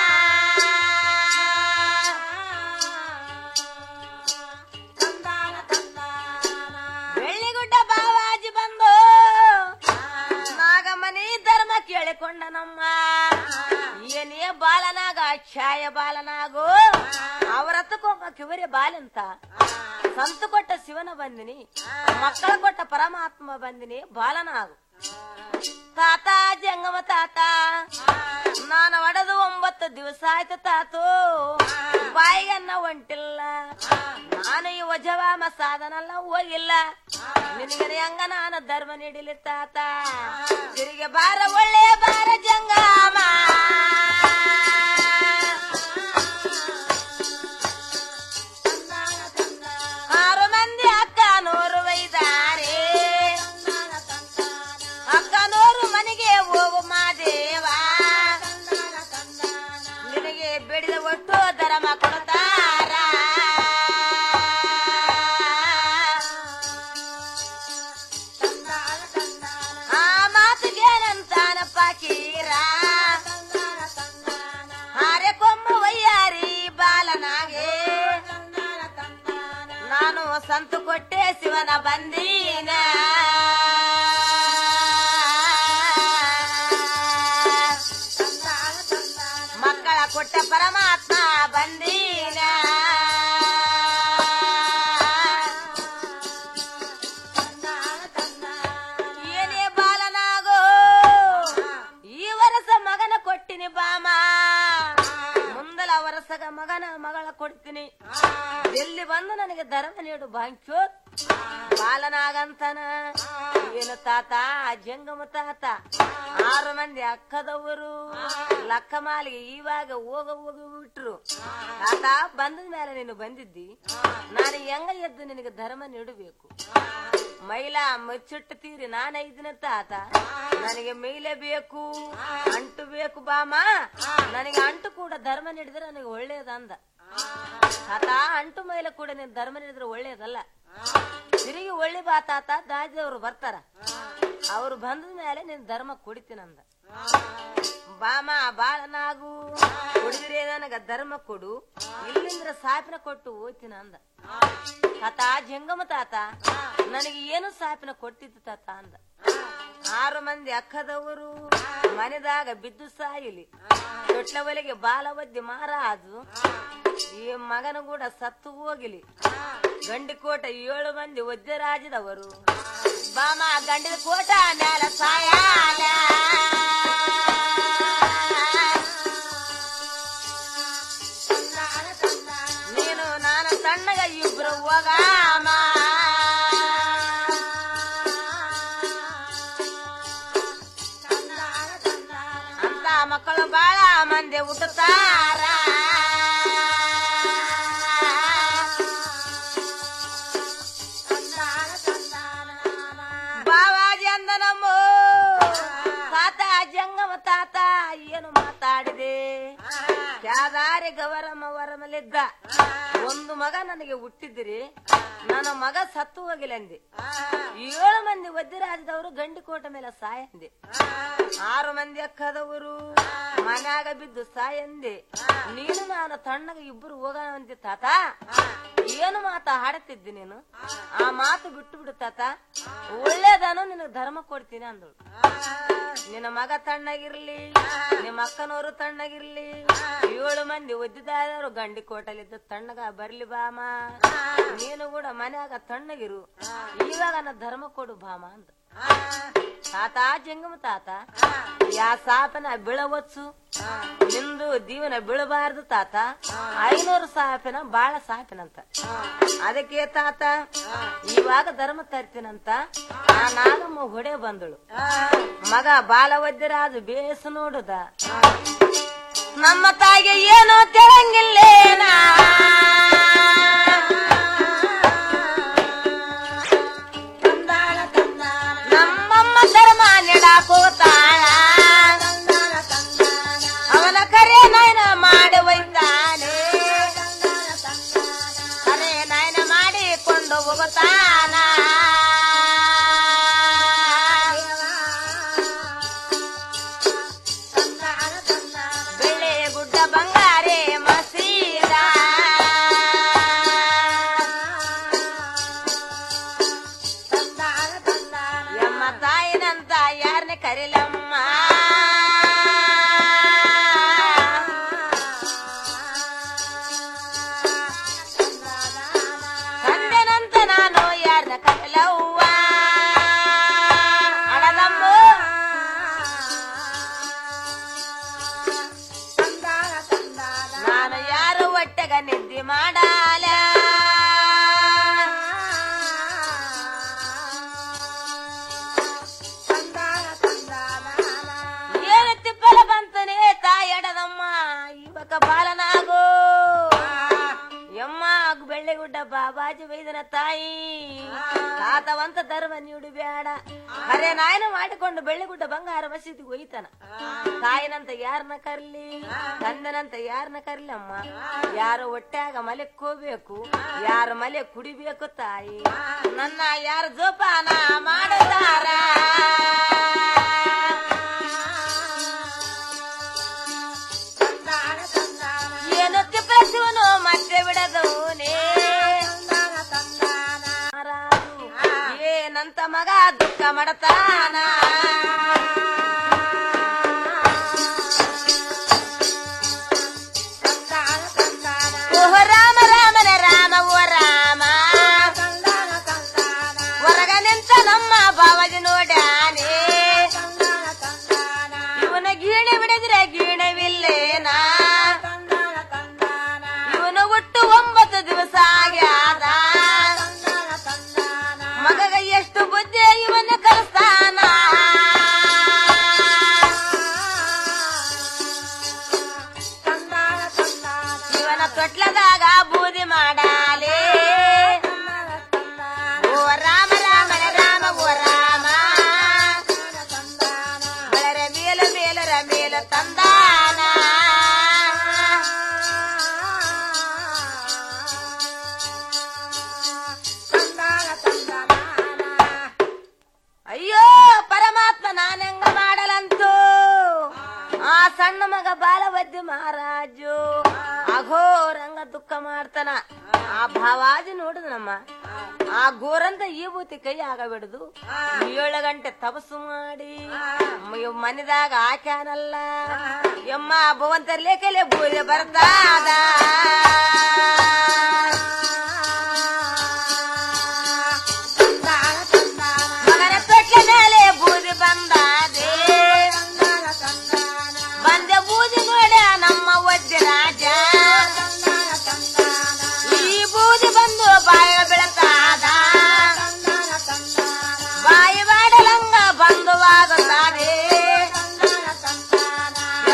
ಬೆಳ್ಳಿಗುಡ್ಡ ಬಾವಾಜಿ ಬಂದು ನಾಗಮನಿ ಧರ್ಮ ಕೇಳಿಕೊಂಡನಮ್ಮ ಏನೇ ಬಾಲನಾಗ ಛಾಯ ಬಾಲನಾಗು ಅವರತ್ತಕ್ಕೊಬ್ಬ ಕಿವರಿ ಬಾಲಂತ ಸಂತು ಕೊಟ್ಟ ಶಿವನ ಬಂದಿನಿ ಮಕ್ಕಳ ಕೊಟ್ಟ ಪರಮಾತ್ಮ ಬಂದಿನಿ ಬಾಲನಾಗು ತಾತ ಜಂಗಮ ತಾತ ನಾನು ಒಡೆದು ಒಂಬತ್ತು ದಿವಸ ಆಯ್ತು ತಾತು ಬಾಯಿಗನ್ನ ಹೊಂಟಿಲ್ಲ ನಾನು ಈ ವಜವಾಮ ಸಾಧನಲ್ಲ ಹೋಗಿಲ್ಲ ನಿನಗೆ ಹೆಂಗ ನಾನು ಧರ್ಮ ನೀಡಿಲಿ ತಾತ ತಿರುಗಿ ಬಾರ ಒಳ್ಳೆಯ ಬಾರ ಜಂಗಮ ಆರು ಮಂದಿ ಅಕ್ಕ ನೂರು ವೈದಾರೆ ಅಕ್ಕ ನೂರು ಮನೆಗೆ ಹೋಗು ಮಾದೇವ ನಿನಗೆ ಬೆಳೆದ ಒಟ್ಟು ಧರ್ಮ ಕೊಡ್ತಾರ ಆ ಮಾತಿಗೇನಂತಾನಪ್ಪ ಕೀರ ಹಾರೆ ಕೊಮ್ಮ ವಯ್ಯಾರಿ ಬಾಲನಾಗೆ ನಾನು ಸಂತು ಕೊಟ್ಟೆ ಶಿವನ ಬಂದೀನ ಮಕ್ಕಳ ಕೊಟ್ಟ ಪರಮಾತ್ಮ ಬಂದೀನ ಏನೇ ಬಾಲನಾಗೋ ಈ ವರಸ ಮಗನ ಕೊಟ್ಟಿನಿ ಬಾಮ ಮುಂದಲ ವರಸಗ ಮಗನ ಮಗಳ ಕೊಡ್ತೀನಿ ಎಲ್ಲಿ ಬಂದು ನನಗೆ ಧರ್ಮ ನೀಡು ಬಾಂಕ್ಯೋ ಬಾಲನಾಗಂತನ ಏನು ತಾತ ಜಂಗಮ ತಾತ ಆರು ಮಂದಿ ಅಕ್ಕದವರು ಲಕ್ಕ ಮಾಲಿಗೆ ಇವಾಗ ಹೋಗ ಹೋಗಿ ಬಿಟ್ರು ತಾತ ಬಂದ ಮೇಲೆ ನೀನು ಬಂದಿದ್ದಿ ನಾನು ಹೆಂಗ ಎದ್ದು ನಿನಗೆ ಧರ್ಮ ನೀಡಬೇಕು ಮೈಲಾ ಮಚ್ಚಿಟ್ಟು ತೀರಿ ನಾನು ಐದಿನ ತಾತ ನನಗೆ ಮೈಲೆ ಬೇಕು ಅಂಟು ಬೇಕು ಬಾಮ ನನಗೆ ಅಂಟು ಕೂಡ ಧರ್ಮ ನೀಡಿದ್ರೆ ನನಗೆ ಒಳ್ಳೇದಂದ ತಾತ ಅಂಟು ಮೈಲ ಕೂಡ ನೀನು ಧರ್ಮ ನೀಡಿದ್ರೆ ಒಳ್ಳೇದಲ್ಲ ತಿರುಗಿ ಒಳ್ಳೆ ಬಾ ತಾತ ದಾಜಿದವ್ರು ಬರ್ತಾರ ಅವ್ರು ಬಂದ ಮೇಲೆ ನೀನ್ ಧರ್ಮ ಕೊಡಿತೀನಂದ ಬಾಮ ಬಾಳನಾಗು ಕುಡಿದ್ರೆ ನನಗ ಧರ್ಮ ಕೊಡು ಇಲ್ಲಿಂದ್ರ ಸಾಪಿನ ಕೊಟ್ಟು ಹೋಯ್ತಿನ ಅಂದ ತಾತ ಜಂಗಮ ತಾತ ನನಗೆ ಏನು ಸಾಪಿನ ಕೊಟ್ಟಿದ್ದು ತಾತ ಅಂದ ಆರು ಮಂದಿ ಅಕ್ಕದವರು ಮನೆದಾಗ ಬಿದ್ದು ಸಾಯಿಲಿ ತೊಟ್ಲ ಒಲೆಗೆ ಬಾಲ ಒದ್ದಿ ಮಾರಾಜು ಈ ಮಗನ ಕೂಡ ಸತ್ತು ಹೋಗಿಲಿ ಗಂಡಿಕೋಟ ಏಳು ಮಂದಿ ಒದ್ದರಾಜದವರು ಬಾಮ ಗಂಡಿದ ಕೋಟ ಮ್ಯಾಲ ಸಾಯಾಲ ನೀನು ನಾನು ಸಣ್ಣಗ ಇಬ್ರು ಹೋಗಾಮ ಮಕ್ಕಳು ಬಾಳ ಮಂದಿ ಹುಟ್ಟುತ್ತಾರ ಬಾವಾಜಿ ಅಂದ ನಮ್ಮ ತಾತ ಜಂಗಮ ತಾತ ಏನು ಮಾತಾಡಿದೆ ಯಾದಾರಿ ಗವರಮ್ಮ ವರಮಲಿದ್ದ ಒಂದು ಮಗ ನನಗೆ ಹುಟ್ಟಿದ್ರಿ ನನ್ನ ಮಗ ಸತ್ತು ಹೋಗಿಲ್ಲ ಅಂದೆ ಏಳು ಮಂದಿ ವಜ್ರರಾಜದವರು ಗಂಡಿಕೋಟ ಮೇಲೆ ಸಾಯಂದೆ ಆರು ಮಂದಿ ಅಕ್ಕದವರು ಮನ್ಯಾಗ ಬಿದ್ದು ಸಾಯಂದೆ ನೀನು ನಾನು ತಣ್ಣಗ ಇಬ್ಬರು ಹೋಗೋಣ ಅಂದೆ ತಾತ ಏನು ಮಾತ ಹಾಡುತ್ತಿದ್ದಿ ನೀನು ಆ ಮಾತು ಬಿಟ್ಟು ಬಿಡು ತಾತ ಒಳ್ಳೇದಾನು ನಿನಗೆ ಧರ್ಮ ಕೊಡ್ತೀನಿ ಅಂದಳು ನಿನ್ನ ಮಗ ತಣ್ಣಗಿರ್ಲಿ ನಿಮ್ಮ ಅಕ್ಕನವರು ತಣ್ಣಗಿರ್ಲಿ ಏಳು ಮಂದಿ ಒದ್ದಿದಾದವರು ಗಂಡಿ ಕೋಟಲಿದ್ದ ತಣ್ಣಗ ಬರ್ಲಿ ಬಾಮ ನೀನು ಕೂಡ ಮನ್ಯಾಗ ತಣ್ಣಗಿರು ಇವಾಗ ನನ್ನ ಧರ್ಮ ಕೊಡು ಬಾಮ ಅಂದ ತಾತ ಜಂಗಮ ತಾತ ಯಾ ಸಾಪನ ಬೀಳವಚ್ಚು ನಿಂದು ದೀವನ ಬೀಳಬಾರ್ದು ತಾತ ಐನೂರು ಸಾಪಿನ ಬಾಳ ಸಾಪಿನಂತ ಅದಕ್ಕೆ ತಾತ ಇವಾಗ ಧರ್ಮ ತರ್ತೀನಂತ ಆ ನಾಗಮ್ಮ ಹೊಡೆ ಬಂದಳು ಮಗ ಬಾಲ ಒದ್ದಿರಾಜು ಬೇಸು ನೋಡುದ ನಮ್ಮ ತಾಯಿಗೆ ಏನೋ ತೆಳಂಗಿಲ್ಲೇನಾ ನಮ್ಮಮ್ಮ ಧರ್ಮ ನೆಡಾಕೋತಾಳ ಅವನ ಕರೆ ನಯನ ಮಾಡಿ ಒಯ್ತಾನೆ ಕರೆ ನಯನ ಮಾಡಿಕೊಂಡು ಹೋಗುತ್ತಾನ ಬೆಳೆ ಗುಡ್ಡ ಬಂಗಾರೆ ಮಸೀದ ಎಮ್ಮ ತಾಯಿನಂತ ಯಾರನ್ನ ಕರಿಲಮ್ಮ ತಂದೆನಂತ ನಾನು ಯಾರನ್ನ ಕರಿಲವ್ವ ಅಡಲಮ್ಮ ನಾನು ಯಾರು ಒಟ್ಟೆಗ ನಿದ್ದೆ ಮಾಡಾಲ ಏನು ತಿಪ್ಪಲ ಬಂತನೆ ತಾಯಡದಮ್ಮ ಇವಕ ಬಾಲನಾಗೋ ಯಮ್ಮ ಬೆಳ್ಳೆಗುಡ್ಡ ಬಾಬಾಜಿ ವೈದನ ತಾಯಿ ತಾತವಂತ ಧರ್ಮ ನೀಡು ಬೇಡ ಅರೆ ನಾಯನ ಮಾಡಿಕೊಂಡು ಬೆಳ್ಳೆಗುಡ್ಡ ಬಂಗಾರ ಮಸೀದಿಗೆ ಒಯ್ತಾನ ತಾಯಿನಂತ ಯಾರನ್ನ ಕರ್ಲಿ ತಂದನಂತ ಯಾರನ್ನ ಕರ್ಲಿ ಅಮ್ಮ ಯಾರು ಹೊಟ್ಟ್ಯಾಗ ಮಲೆಕ್ಕೋಬೇಕು ಯಾರ ಮಲೆ ಕುಡಿಬೇಕು ತಾಯಿ ನನ್ನ ಯಾರ ಜೋಪಾನ ಮಾಡುತ್ತಾರ ಏನು ತಿಪ್ಪಸಿವನು ಮತ್ತೆ ಬಿಡದವನೇ ಏನಂತ ಮಗ ದುಃಖ ಮಾಡತಾನ ಓಹೋ ರಾಮ ರಾಮನ ರಾಮ ಓ ರಾಮ ಹೊರಗ ನಿಂತ ನಮ್ಮ ಬಾವಜಿ ನೋಡ್ಯಾನೆ ಇವನ ಗೀಣೆ ಬಿಡಿದ್ರೆ ಗೀಣವಿಲ್ಲೇನಾ ಇವನು ಹುಟ್ಟು ಒಂಬತ್ತು ದಿವಸ ಆಗ್ಯಾದ ಮಗಗ ಎಷ್ಟು ಬುದ್ಧಿ ಇವನ ಕಲಿಸ್ತಾನ ಇವನ ತೊಟ್ಲದಾಗ ಬೂದಿ ಮಾಡಾಲೆ ಓ ರಾಮ ರಾಮನ ರಾಮ ಓ ರಾಮ ಬೆಳರ ಮೇಲ ಮೇಲರ ಮೇಲ ತಂದಾನ ಅಯ್ಯೋ ಪರಮಾತ್ಮ ನಾನೆಂಗ ಮಾಡಲಂತು ಆ ಸಣ್ಣ ಮಗ ಬಾಲವದ್ಯ ಮಹಾರಾಜು ಅಘೋರಂಗ ದುಃಖ ಮಾಡ್ತಾನ ಆ ಭಾವಾಜಿ ನೋಡಿದ್ನಮ್ಮ ಆ ಗೋರಂತ ಈ ಬೂತಿ ಕೈ ಆಗಬಿಡುದು ಏಳು ಗಂಟೆ ತಪಸ್ಸು ಮಾಡಿ ಮ- ಮನೆದಾಗ ಹಾಕ್ಯಾನಲ್ಲ ಎಮ್ಮ ಭವಂತರ್ಲೆ ಕಲೆ ಬೂದೆ ಬರ್ತಾದ ಮಗನ ತೊಟ್ಲ ಮೇಲೆ ಬೂದಿ ಬಂದಾದೆ ಬಂದೆ ಬೂದಿ ನೋಡ ನಮ್ಮ ಒದ್ದೆ ರಾಜ ಈ ಬೂದಿ ಬಂದು ಬಾಯ ಬೆಳತಾದ ಬಾಯಿ ಬಾಡಲಂಗ ಬಂಧುವಾಗುತ್ತಾರೆ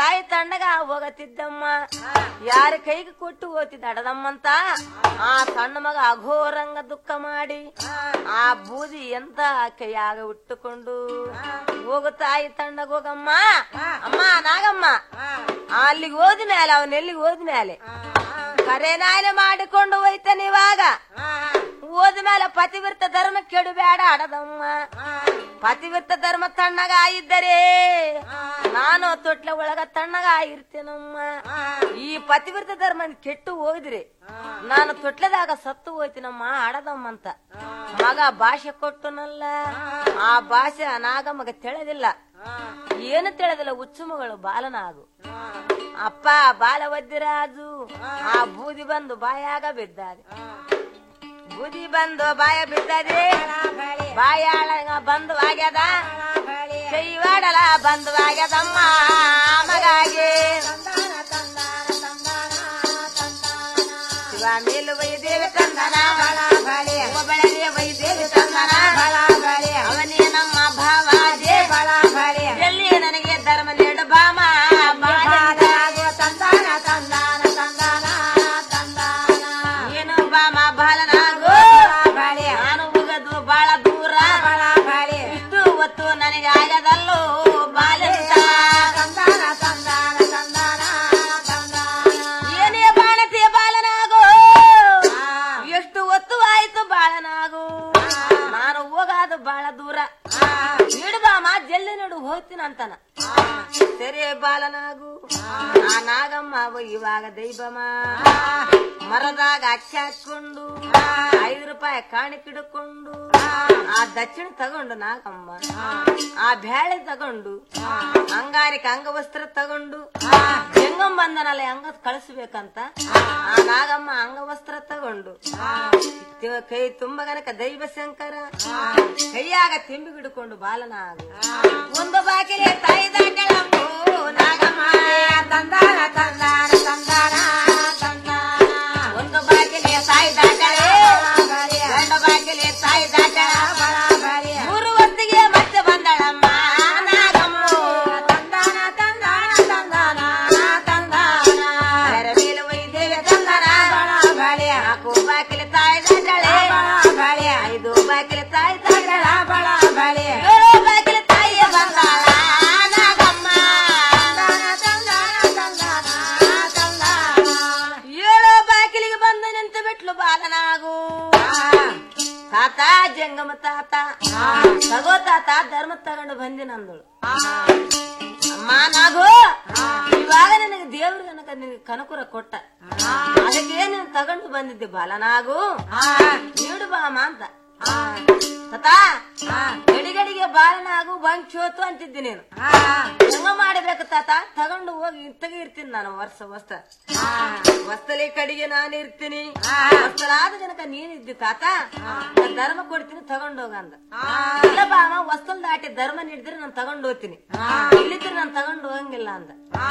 ತಾಯಿ ತಂಡಗ ಹೋಗತಿದ್ದಮ್ಮ ಯಾರ ಕೈಗೆ ಕೊಟ್ಟು ಹೋಗ್ತಿದ್ದ ಅಡದಮ್ಮಂತ ಆ ಸಣ್ಣ ಮಗ ಅಘೋರಂಗ ದುಃಖ ಮಾಡಿ ಆ ಬೂದಿ ಎಂತ ಕೈಯಾಗ ಉಟ್ಟುಕೊಂಡು ಹೋಗು ತಾಯಿ ತಂಡಗ ಹೋಗಮ್ಮ ಅಮ್ಮ ನಾಗಮ್ಮ ಅಲ್ಲಿಗೆ ಹೋದ ಮೇಲೆ ಅವನ ಎಲ್ಲಿಗೆ ಹೋದ ಮೇಲೆ ಕರೆನಾಯನೆ ಮಾಡಿಕೊಂಡು ಹೋಯ್ತಾನೆ ಇವಾಗ ಹೋದ ಮೇಲೆ ಪತಿವ್ರತ ಧರ್ಮ ಕೆಡಬೇಡ ಅಡದಮ್ಮ ಪತಿವ್ರತ ಧರ್ಮ ತಣ್ಣಗ ಇದ್ದರೆ ನಾನು ತೊಟ್ಲ ಒಳಗ ತಣ್ಣಗ ಇರ್ತೇನಮ್ಮ ಈ ಪತಿವ್ರತ ಧರ್ಮ ಕೆಟ್ಟು ಹೋಗಿದ್ರಿ ನಾನು ತೊಟ್ಲದಾಗ ಸತ್ತು ಹೋಯ್ತೀನಮ್ಮ ಆಡದಮ್ಮ ಅಂತ ಮಗ ಭಾಷೆ ಕೊಟ್ಟನಲ್ಲ ಆ ಭಾಷೆ ನಾಗಮ್ಮಗ ತಿಳಿದಿಲ್ಲ ಏನು ತಿಳಿದಿಲ್ಲ ಹುಚ್ಚು ಮಗಳು ಬಾಲನಾಗು ಅಪ್ಪ ಬಾಲ ಒದ್ದಿರಾಜು ಆ ಬೂದಿ ಬಂದು ಬಾಯಾಗ ಬಿದ್ದಾದೆ ಬೂದಿ ಬಂದು ಬಾಯ ಬಿದ್ದದೆ ಬಾಯಾಳ ಬಂದು ಆಗ್ಯದ ಕೈವಾಡಲ ಬಂದು ಆಗ್ಯದಮ್ಮ ಮಗಾಗಿ ಶಿವ ಮೇಲು ವೈದೇವಿ ತಂದನ ಬೆಳಗ್ಗೆ ವೈದೇವಿ ತಂದನ ಅವನೇ ನಮ್ಮ ಭಾವ ಎಲ್ಲಿ ನನಗೆ ಧರ್ಮ ನೀಡು ಬಾಮ ತಂದಾನ ತಂದಾನ ತಂದಾನ ಏನು ಬಾಮ ಬಾಲನಾಗು ನಾನು ಹೋಗದು ಬಾಳ ದೂರ ಇಷ್ಟು ಹೊತ್ತು ನನಗೆ ಆಗದಲ್ಲೋ ಬಾಲಿಂದ ತಂದಾನ ತಂದಾನ ತಂದಾನ ಏನೇ ಬಾಣತಿ ಬಾಲನಾಗು ಎಷ್ಟು ಹೊತ್ತು ಆಯ್ತು ಬಾಳನಾಗು ನಾನು ಹೋಗಾದು ಬಾಳ ದೂರ ನೀಡುಬಾಮ ಜಲ್ದಿ ನೋಡು ಹೋಗ್ತೀನಿ ಅಂತಾನ ಸರಿ ಬಾಲನಾಗು ಆ ನಾಗಮ್ಮ ಅವ ಇವಾಗ ದೈವಮ ಮರದಾಗ ಅಕ್ಕಿ ಹಾಕೊಂಡು ಐದು ರೂಪಾಯಿ ಕಾಣಿಕಿಡ್ಕೊಂಡು ಆ ದಕ್ಷಿಣ ತಗೊಂಡು ನಾಗಮ್ಮ ಆ ಬ್ಯಾಳೆ ತಗೊಂಡು ಅಂಗಾರಿಕ ಅಂಗವಸ್ತ್ರ ತಗೊಂಡು ಹೆಂಗಂ ಬಂದನಲ್ಲ ಹೆಂಗ ಕಳಿಸ್ಬೇಕಂತ ಆ ನಾಗಮ್ಮ ಅಂಗವಸ್ತ್ರ ತಗೊಂಡು ತಿ- ಕೈ ತುಂಬ ಗನಕ ದೈವ ಶಂಕರ ಕೈಯಾಗ ತಿಂಬಿ ಹಿಡ್ಕೊಂಡು ಬಾಲನಾಗ ಒಂದು ಬಾಗಿಲೆ ತಾಯಿ ದಾಟಳಂಬು ನಾಗಮ್ಮ ತಂದಾನ ತಂದಾನ ತಂದಾನ ತಂದಾನ ಒಂದು ಬಾಗಿಲೆ ತಾಯಿ ದಾಟಳೆ ಎರಡು ಬಾಗಿಲೆ ತಾಯಿ ದಾಟಳ ಮೂರು ಹೊತ್ತಿಗೆ ಮತ್ತೆ ಬಂದಳಮ್ಮ ನಾಗಮ್ಮ ತಂದಾನ ತಂದಾನ ತಂದಾನ ತಂದಾನ ಎರಮೇಲು ವೈದೇವ ತಂದಾನ ನಾಲ್ಕು ಬಾಗಿಲೆ ತಾಯಿ ದಾಟಳೆ ಐದು ಬಾಗಿಲೆ ತಾಯಿ ದಾಟಳ ಏಳು ಬಾಗಿಲೆ ತಾಯಿಯ ಬಂದಾಳ ನಾಗಮ್ಮ ಏಳು ಬಾಗಿಲಿಗೆ ಬಂದು ನಿಂತು ಬಿಟ್ಲು ಬಾಲನಾಗು ತಾತ ಜಂಗಮ ತಾತ ತಗೋ ತಾತ ಧರ್ಮ ತಗೊಂಡು ಬಂದಿ ನಂದಳು ಅಮ್ಮ ನಾಗು ಇವಾಗ ನನಗೆ ದೇವ್ರು ನನಗ ನಿನಗೆ ಕನಕುರ ಕೊಟ್ಟ ಅದಕ್ಕೆ ನೀನು ತಗೊಂಡು ಬಂದಿದ್ದೆ ಬಾಲನಾಗು ನೀಡು ಬಾಮ ಅಂತ ತಾತ ಗಡಿಗಡಿಗೆ ಬಾಲನಾಗು ಬಂಕ್ ಚೋತು ಅಂತಿದ್ದೆ ನೀನು ಹೆಂಗ ಮಾಡಬೇಕು ತಾತ ತಗೊಂಡು ಹೋಗಿ ಇತ್ತಗೆ ಇರ್ತೀನಿ ನಾನು ವರ್ಷ ವಸ್ತ ವಸ್ತಲಿ ಕಡೆಗೆ ನಾನು ಇರ್ತೀನಿ ವಸ್ತಲಾದ ಜನಕ ನೀನಿದ್ದಿ ತಾತ ನಾನ್ ಧರ್ಮ ಕೊಡ್ತೀನಿ ತಗೊಂಡು ಹೋಗ ಅಂದ ಇಲ್ಲ ಬಾಮ ವಸ್ತಲ್ ದಾಟಿ ಧರ್ಮ ನೀಡಿದ್ರೆ ನಾನು ತಗೊಂಡು ಹೋಗ್ತೀನಿ ಇಲ್ಲಿದ್ರೆ ನಾನು ತಗೊಂಡು ಹೋಗಂಗಿಲ್ಲ ಅಂದ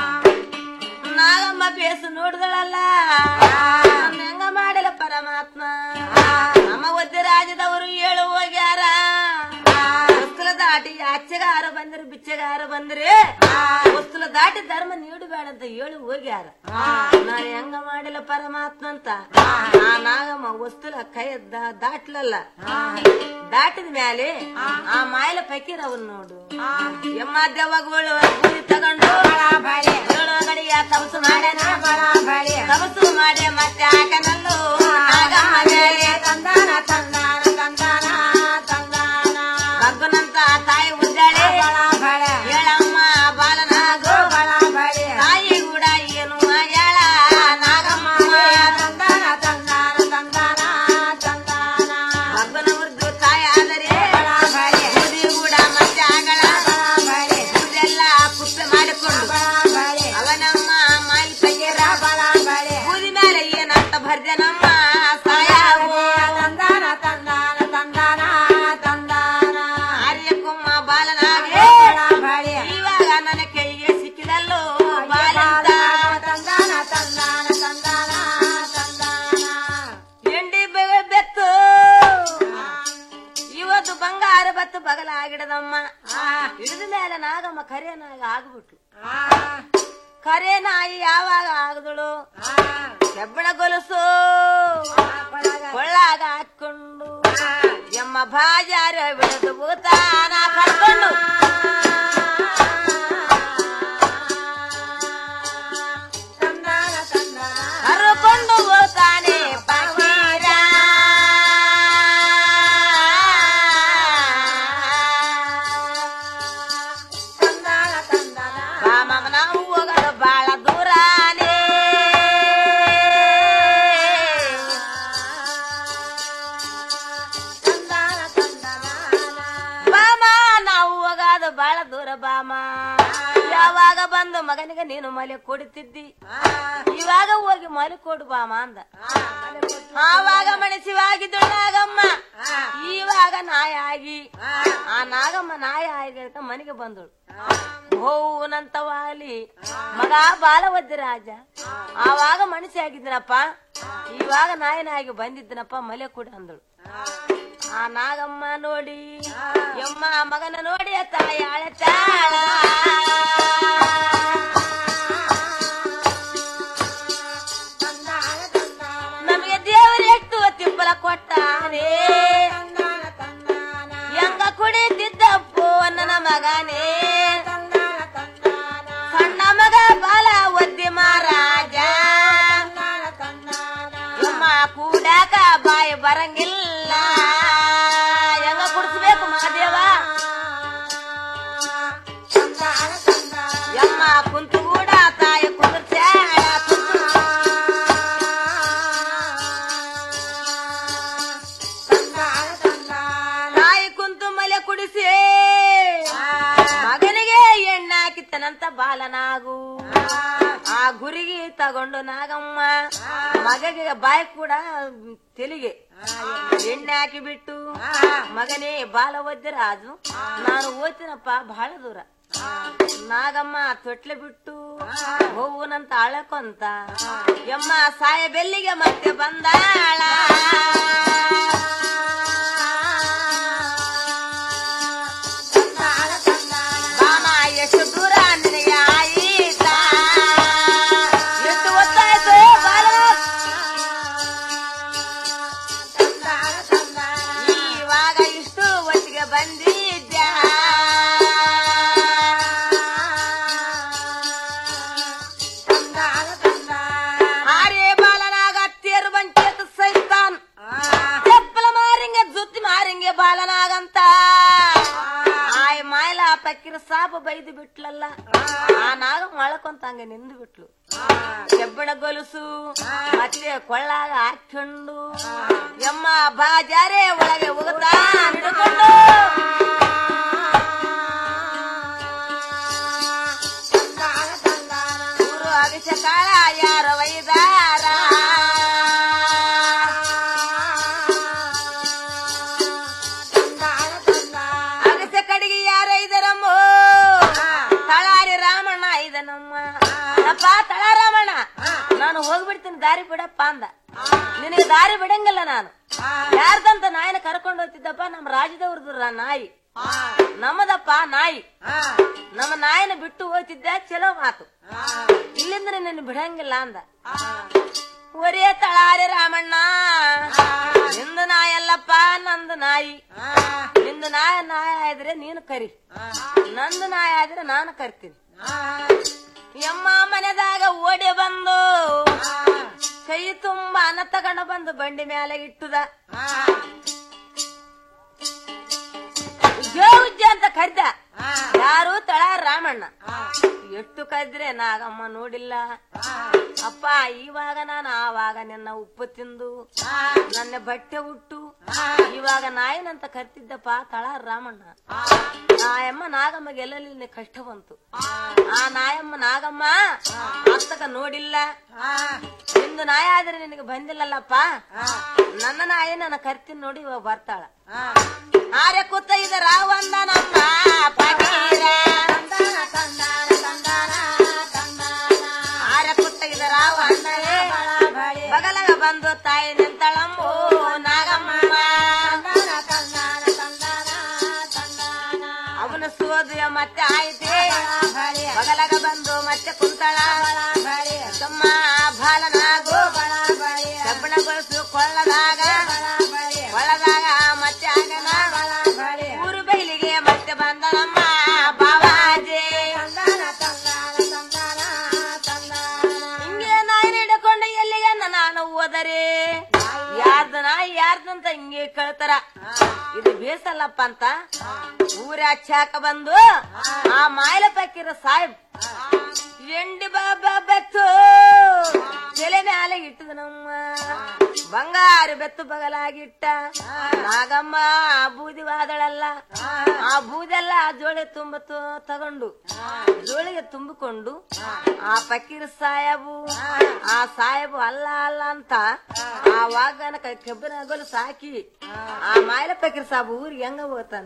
ನಾಗಮ್ಮ ಬೇಸು ನೋಡಿದಳಲ್ಲ ನಾನ್ ಹೆಂಗ ಮಾಡಿಲ್ಲ ಪರಮಾತ್ಮ ನಮ್ಮ ಒದ್ದೆ ರಾಜ್ಯದವರು ಹೇಳು ಹೋಗ್ಯಾರ ವಸ್ತುಲ ದಾಟಿ ಆಚೆಗಾರ ಬಂದ್ರೆ ಬಿಚ್ಚಗಾರ ಬಂದ್ರೆ ವಸ್ತುಲ ದಾಟಿ ಧರ್ಮ ನೀಡಬೇಡ ಅಂತ ಹೇಳಿ ಹೋಗ್ಯಾರ ನಾನು ಹೆಂಗ ಮಾಡಿಲ್ಲ ಪರಮಾತ್ಮ ಅಂತ ಆ ನಾಗಮ್ಮ ವಸ್ತುಲ ಕೈ ದ- ದಾಟ್ಲಲ್ಲ ದಾಟಿದ ಮೇಲೆ ಆ ಮಾಯಲ ಫಕೀರ್ ಅವನ್ ನೋಡು ಎಮ್ಮ ದೆವ್ವಗಳು ಬೂದಿ ತಗೊಂಡು ಏಳು ಗಡಿಗೆ ತಮಸು ಮಾಡ್ಯಾನ ತಮಸು ಮಾಡಿ ಮತ್ತೆ ಹಾಕನಲ್ಲು ನಾಗಮ್ಮ ಮೇಲೆ ತಂದಾನ ತಂದಾನ ತಂದಾನ ತಂದಾನ ಮಗ್ಗನಂತ ತಾಯಿ ಉದ್ದಾಳೆ ಹೇಳಮ್ಮ ಬಾಲನಾಗು ತಾಯಿ ಕೂಡ ಏನು ಹೇಳ ನಾಗಮ್ಮ ತಂದಾನ ತಂದಾನ ತಂದಾನ ತಂದಾನ ಮಗ್ಗನ ಉರ್ದು ತಾಯಿ ಆದರೆ ಬುದಿ ಕೂಡ ಮತ್ತೆ ಆಗಳ ಬುದೆಲ್ಲ ಕುಪ್ಪೆ ಮಾಡಿಕೊಂಡು ಅವನಮ್ಮ ಮಾಯಿ ತಂಗಿರ ಬೂದಿ ಮೇಲೆ ಏನಂತ ಭರ್ಜನಮ್ಮ ಸಾಯಾವು ತಂದಾನ ತಂದಾನ ತಂದಾನ ತಂದಾನ ಆರ್ಯಕುಮ್ಮ ಬಾಲನಾಗೆ ಇವಾಗ ನನ್ನ ಕೈಗೆ ಸಿಕ್ಕಿದಲ್ಲೋ ಬಾಲಂತ ತಂದಾನ ತಂದಾನ ತಂದಾನ ತಂದಾನ ಎಂಡಿ ಬೆ- ಬೆತ್ತು ಇವತ್ತು ಬಂಗಾರ ಬತ್ತು ಬಗಲಾಗಿಡದಮ್ಮ ಹಿಡಿದ ಮೇಲೆ ನಾಗಮ್ಮ ಕರಿಯನಾಗ ಆಗ್ಬಿಟ್ಲು ಕರೆ ನಾಯಿ ಯಾವಾಗ ಆಗದಳು ಹೆಬ್ಬಣ ಗೊಲಸು ಕೊಳ್ಳಾಗ ಹಾಕೊಂಡು ಎಮ್ಮ ಬಾಜಾರ ಬಿಡದು ಭೂತಾನ ಕರ್ಕೊಂಡು ಕರ್ಕೊಂಡು ಹೋಗ್ತಾನೆ ಪಕೀರ ರಾಮನ ನಾವು ಹೋಗಲು ಬಾಳ ದೂರಾನೇ ಬಾಮ ನಾವು ಹೋಗೋದು ಬಾಳ ದೂರ ಬಾಮ ಯಾವಾಗ ಬಂದು ಮಗನಿಗೆ ನೀನು ಮಲೆ ಕೊಡುತ್ತಿದ್ದಿ ಇವಾಗ ಹೋಗಿ ಮಲೆ ಕೊಡು ಬಾಮ ಅಂದ ಆವಾಗ ಮನಸ್ಸಿವಾಗಿದ್ದಳು ನಾಗಮ್ಮ ಇವಾಗ ನಾಯ ಆಗಿ ಆ ನಾಗಮ್ಮ ನಾಯ ಆಗಿ ಅಂತ ಮನೆಗೆ ಬಂದಳು ಹೋನಂತವಾಲಿ ಮಗ ಬಾಲವದ್ದ ರಾಜ ಆವಾಗ ಮನಸ್ಸಿ ಆಗಿದ್ದನಪ್ಪ ಇವಾಗ ನಾಯನಾಗಿ ಬಂದಿದ್ದನಪ್ಪ ಮಲೆ ಕೊಡು ಅಂದಳು ಆ ನಾಗಮ್ಮ ನೋಡಿ ಯಮ್ಮ ಮಗನ ನೋಡಿ ತಾಯ ಅಳತಾಳ ನಮಗೆ ದೇವರು ಎಷ್ಟು ತಿಪ್ಪಲ ಕೊಟ್ಟಾನೆ ಹೆಂಗ ಕುಡಿತಿದ್ದಪ್ಪು ನನ್ನ ಮಗನೇ ಸಣ್ಣ ಮಗ ಬಾಲ ಒದ್ದಿ ಮಹಾರಾಜ ಯಮ್ಮ ಕೂಡಾಕ ಬಾಯಿ ಬರಂಗಿಲ್ಲ ಹೆಂಗ ಕುಡಿಸ್ಬೇಕು ಮಹಾದೇವ ಯಮ್ಮ ಕುಂತು ಕೂಡ ತಾಯಿ ಕುಂದ್ರಸ್ಯಾಳ ತಾಯಿ ಕುಂತು ಮಲೆ ಕುಡಿಸಿ ಮಗನಿಗೆ ಎಣ್ಣೆ ಹಾಕಿತ್ತನಂತ ಬಾಲನಾಗು ಆ ಗುರಿಗೆ ತಗೊಂಡು ನಾಗಮ್ಮ ಮಗಗೆ ಬಾಯಿ ಕೂಡ ತೆಲಿಗೆ ಎಣ್ಣೆ ಹಾಕಿ ಬಿಟ್ಟು ಮಗನೇ ಬಾಲ ಒದ್ದೆ ರಾಜು ನಾನು ಓದ್ತೀನಪ್ಪ ಬಹಳ ದೂರ ನಾಗಮ್ಮ ತೊಟ್ಲೆ ಬಿಟ್ಟು ಹೋಗುನಂತ ಅಳಕೊಂತ ಯಮ್ಮ ಸಾಯ ಬೆಲ್ಲಿಗೆ ಮತ್ತೆ ಬಂದಾಳ ಬಾಮ ಎಷ್ಟು ದೂರ ನಿನಗೆ ಆಯಿತಾ ಎಷ್ಟು ಹೊತ್ತಾಯ್ತು ಬಾಲ ಇವಾಗ ಇಷ್ಟು ಒಟ್ಟಿಗೆ ಬಂದಿದ್ಯಾ ಆರೇ ಬಾಲನಾಗ ತೇರು ಬಂಚೇತ ಸೈತಾನ್ ಚಪ್ಪಲ ಮಾರಿಂಗೆ ಜುತ್ತಿ ಮಾರಿಂಗೆ ಬಾಲನಾಗಂತ ಆಯ್ ಮಾಯ್ಲ ಪಕ್ಕಿರ ಸಾಪ ಬೈದು ಬಿಟ್ಲಲ್ಲ ಆ ನಾಗ ಮಳಕೊಂತ ಹಂಗೆ ನಿಂದು ಬಿಟ್ಲು ಕೆಬ್ಬಣ ಗೊಲುಸು ಮತ್ತೆ ಕೊಳ್ಳಾಗ ಹಾಕೊಂಡು ಎಮ್ಮ ಬಾಜಾರೆ ಒಳಗೆ ಹೋಗುತ್ತಾ ಹಿಡ್ಕೊಂಡು ಊರು ಅಗಸ ಕಾಳ ಯಾರ ವೈದಾರ ಅಗಸ ಕಡೆಗೆ ಯಾರ ಇದರಮ್ಮೋ ತಳಾರಿ ರಾಮಣ್ಣ ಇದನಮ್ಮ ಅಪ್ಪ ತಳ ರಾಮಣ್ಣ ನಾನು ಹೋಗ್ಬಿಡ್ತೀನಿ ದಾರಿ ಬಿಡಪ್ಪ ಅಂದ ನಿನಗೆ ದಾರಿ ಬಿಡಂಗಿಲ್ಲ ನಾನು ಯಾರ್ದಂತ ನಾಯಿನ ಕರ್ಕೊಂಡು ಹೋಗ್ತಿದ್ದಪ್ಪ ನಮ್ಮ ರಾಜ್ಯದವ್ರದ್ದು ನಾಯಿ ನಮ್ಮದಪ್ಪ ನಾಯಿ ನಮ್ಮ ನಾಯಿನ ಬಿಟ್ಟು ಹೋಗ್ತಿದ್ದೆ ಚಲೋ ಮಾತು ಇಲ್ಲಿಂದ ನಿನ್ನ ಬಿಡಂಗಿಲ್ಲ ಅಂದ ಒರೇ ತಳಾರೆ ರಾಮಣ್ಣ ನಿಂದು ನಾಯಲ್ಲಪ್ಪ ನಂದು ನಾಯಿ ನಿಂದು ನಾಯ ನಾಯ ಆದ್ರೆ ನೀನು ಕರಿ ನಂದು ನಾಯ ಆದ್ರೆ ನಾನು ಕರಿತೀನಿ ಎಮ್ಮ ಮನೆದಾಗ ಓಡಿ ಬಂದು ಕೈ ತುಂಬ ಅನ್ನ ತಗೊಂಡು ಬಂದು ಬಂಡಿ ಮೇಲೆ ಇಟ್ಟುದ ಉಜ್ಜ ಉಜ್ಜ ಅಂತ ಕರ್ದ ಯಾರು ತಳ ರಾಮಣ್ಣ ಎಷ್ಟು ಕದ್ರೆ ನಾಗಮ್ಮ ನೋಡಿಲ್ಲ ಅಪ್ಪ ಇವಾಗ ನಾನು ಆವಾಗ ನಿನ್ನ ಉಪ್ಪು ತಿಂದು ನನ್ನ ಬಟ್ಟೆ ಉಟ್ಟು ಇವಾಗ ನಾಯಿನಂತ ಕರ್ತಿದ್ದಪ್ಪ ತಳ ರಾಮಣ್ಣ ನಾಯಮ್ಮ ನಾಗಮ್ಮಗೆ ಎಲ್ಲೆಲ್ಲಿ ಕಷ್ಟ ಬಂತು ಆ ನಾಯಮ್ಮ ನಾಗಮ್ಮ ಅತ್ತಕ ನೋಡಿಲ್ಲ ನಿಂದು ನಾಯ ಆದ್ರೆ ನಿನಗೆ ಬಂದಿಲ್ಲಲ್ಲಪ್ಪ ನನ್ನ ನಾಯಿ ನನ್ನ ಕರ್ತೀನಿ ನೋಡಿ ಇವಾಗ ಬರ್ತಾಳ ಆರೆ ಕೂತ ಇದ ರಾವಂದ ನಮ್ಮ ಪಗೀರ ಆರೆ ಕೂತ ಇದ ರಾವಂದ ಬಗಲಗ ಬಂದು ತಾಯಿ ನಿಂತಳಂಬು ನಾಗಮ್ಮ ಅವನು ಸೋದು ಮತ್ತೆ ಆಯ್ತೆ ಬಗಲಗ ಬಂದು ಮತ್ತೆ ಕುಂತಳ ಹೋದರೆ ಯಾರ್ದ ನಾಯಿ ಯಾರ್ದಂತ ಹಿಂಗೆ ಕೇಳ್ತಾರ ಇದು ಬೇಸಲ್ಲಪ್ಪ ಅಂತ ಊರ ಹಚ್ಚಾಕ ಬಂದು ಆ ಮಾಯಲ ಪಕ್ಕಿರ ಸಾಹೇಬ್ ಎಂಡಿ ಬಾಬಾ ಬೆತ್ತು ತಲೆ ಮ್ಯಾಲೆ ಇಟ್ಟದ ನಮ್ಮ ಬಂಗಾರ ಬೆತ್ತು ಬಗಲಾಗಿಟ್ಟ ನಾಗಮ್ಮ ಆ ಬೂದಿ ವಾದಳಲ್ಲ ಆ ಬೂದೆಲ್ಲ ಆ ಜೋಳಿ ತುಂಬ ತ- ತಗೊಂಡು ಜೋಳಿಗೆ ತುಂಬಿಕೊಂಡು ಆ ಪಕ್ಕೀರ್ ಸಾಯಬು ಆ ಸಾಯಬು ಅಲ್ಲ ಅಲ್ಲ ಅಂತ ಆ ವಾಗನ ಕೈ ಕೆಬ್ಬನ ಹಗಲು ಸಾಕಿ ಆ ಮಾಯಲ ಪಕ್ಕೀರ್ ಸಾಬು ಊರಿಗೆ ಹೆಂಗ ಹೋಗ್ತಾನ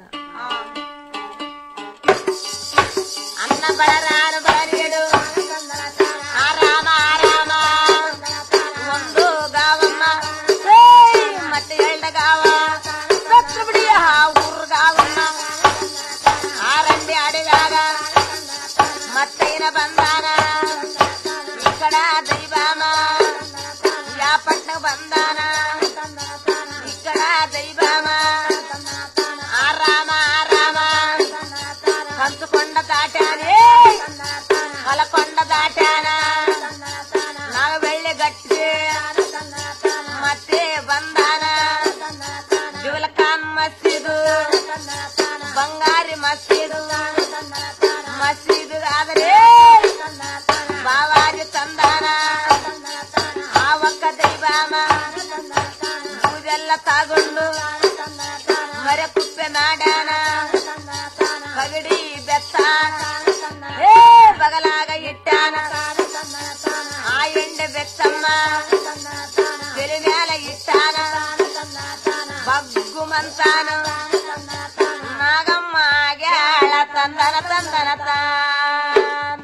ಅನ್ನ ಬರರಾರು ಬರರಿಯಡು ಆರಾಮ ಆರಾಮ ಒಂದು ಗಾವಮ್ಮ ಏಯ್, ಮತ್ತೆ ಎರಡ ಗಾವ ಸತ್ತು ಬಿಡಿಯ ಊರ್ ಗಾವಮ್ಮ ಆರಂಡಿ ಅಡಿಗಾಗ ಮತ್ತೇನ ಬಂದಾನ ಈ ಕಡ ದೈವಾಮ ಯಾಪಟ್ನ ಬಂದಾನ ಈ ಕಡ ದೈವಾಮ ಆರಾಮ ಆರಾಮ ಹಂಚುಕೊಂಡ ದಾಟ್ಯಾನೆ ಹೊಲಕೊಂಡ ದಾಟ್ಯಾನ ನಾವು ಬೆಳ್ಳಿ ಗಟ್ಟಿ ಮತ್ತೆ ಬಂದಾನ ಜುವಲಖಾನ್ ಮಸೀದು ಬಂಗಾರಿ ಮಸೀದು ಮಸೀದು ಆದರೆ ಬಾವಾರಿ ತಂದಾನ ಆವಕ್ಕ ದೈವಾಮ ಪೂಜೆಲ್ಲ ತಗೊಂಡು ಮರೆ ಕುಪ್ಪೆ ಮಾಡ್ಯಾನ ಪಗಡಿ ಬೆತ್ತ ಏ ಬಗಲಾಗ ಇಟ್ಟಾನ ಆ ಎಂಡೆ ಬೆತ್ತಮ್ಮ ತಲೆ ಮ್ಯಾಲ ಇಟ್ಟಾನ ಬಗ್ಗು ಮಂತಾನ ನಾಗಮ್ಮ ಗ್ಯಾಳ ತಂದನ ತಂದನ ತಾನ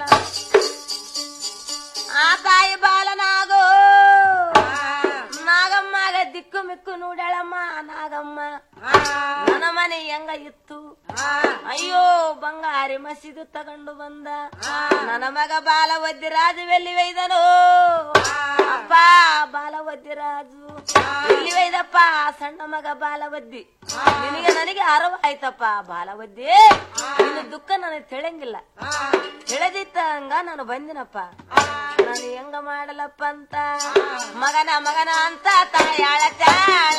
ಆ ತಾಯಿ ಬಾಲನಾಗೋ ನಾಗಮ್ಮಗ ದಿಕ್ಕು ಮಿಕ್ಕು ನೋಡಳಮ್ಮ ನಾಗಮ್ಮ ನನ್ನ ಮನೆ ಹೆಂಗ ಇತ್ತು ಅಯ್ಯೋ ಬಂಗಾರಿ ಮಸೀದು ತಗೊಂಡು ಬಂದ ನನ್ನ ಮಗ ಬಾಲ ರಾಜು ಎಲ್ಲಿ ಒಯ್ದನು ಅಪ್ಪ ಬಾಲ ರಾಜು ಎಲ್ಲಿ ಒಯ್ದಪ್ಪ ಸಣ್ಣ ಮಗ ಬಾಲವದ್ದಿ ನಿನಗೆ ನನಗೆ ಅರವ ಆಯ್ತಪ್ಪ ಬಾಲವದ್ದಿ ನಿನ್ನ ದುಃಖ ನನಗೆ ತಿಳಿಯಂಗಿಲ್ಲ ತಿಳಿದಿತ್ತಂಗ ನಾನು ಬಂದಿನಪ್ಪ ನಾನು ಹೆಂಗ ಮಾಡಲಪ್ಪ ಅಂತ ಮಗನ ಮಗನ ಅಂತ ತಾಯಾಳ ಚಾಳ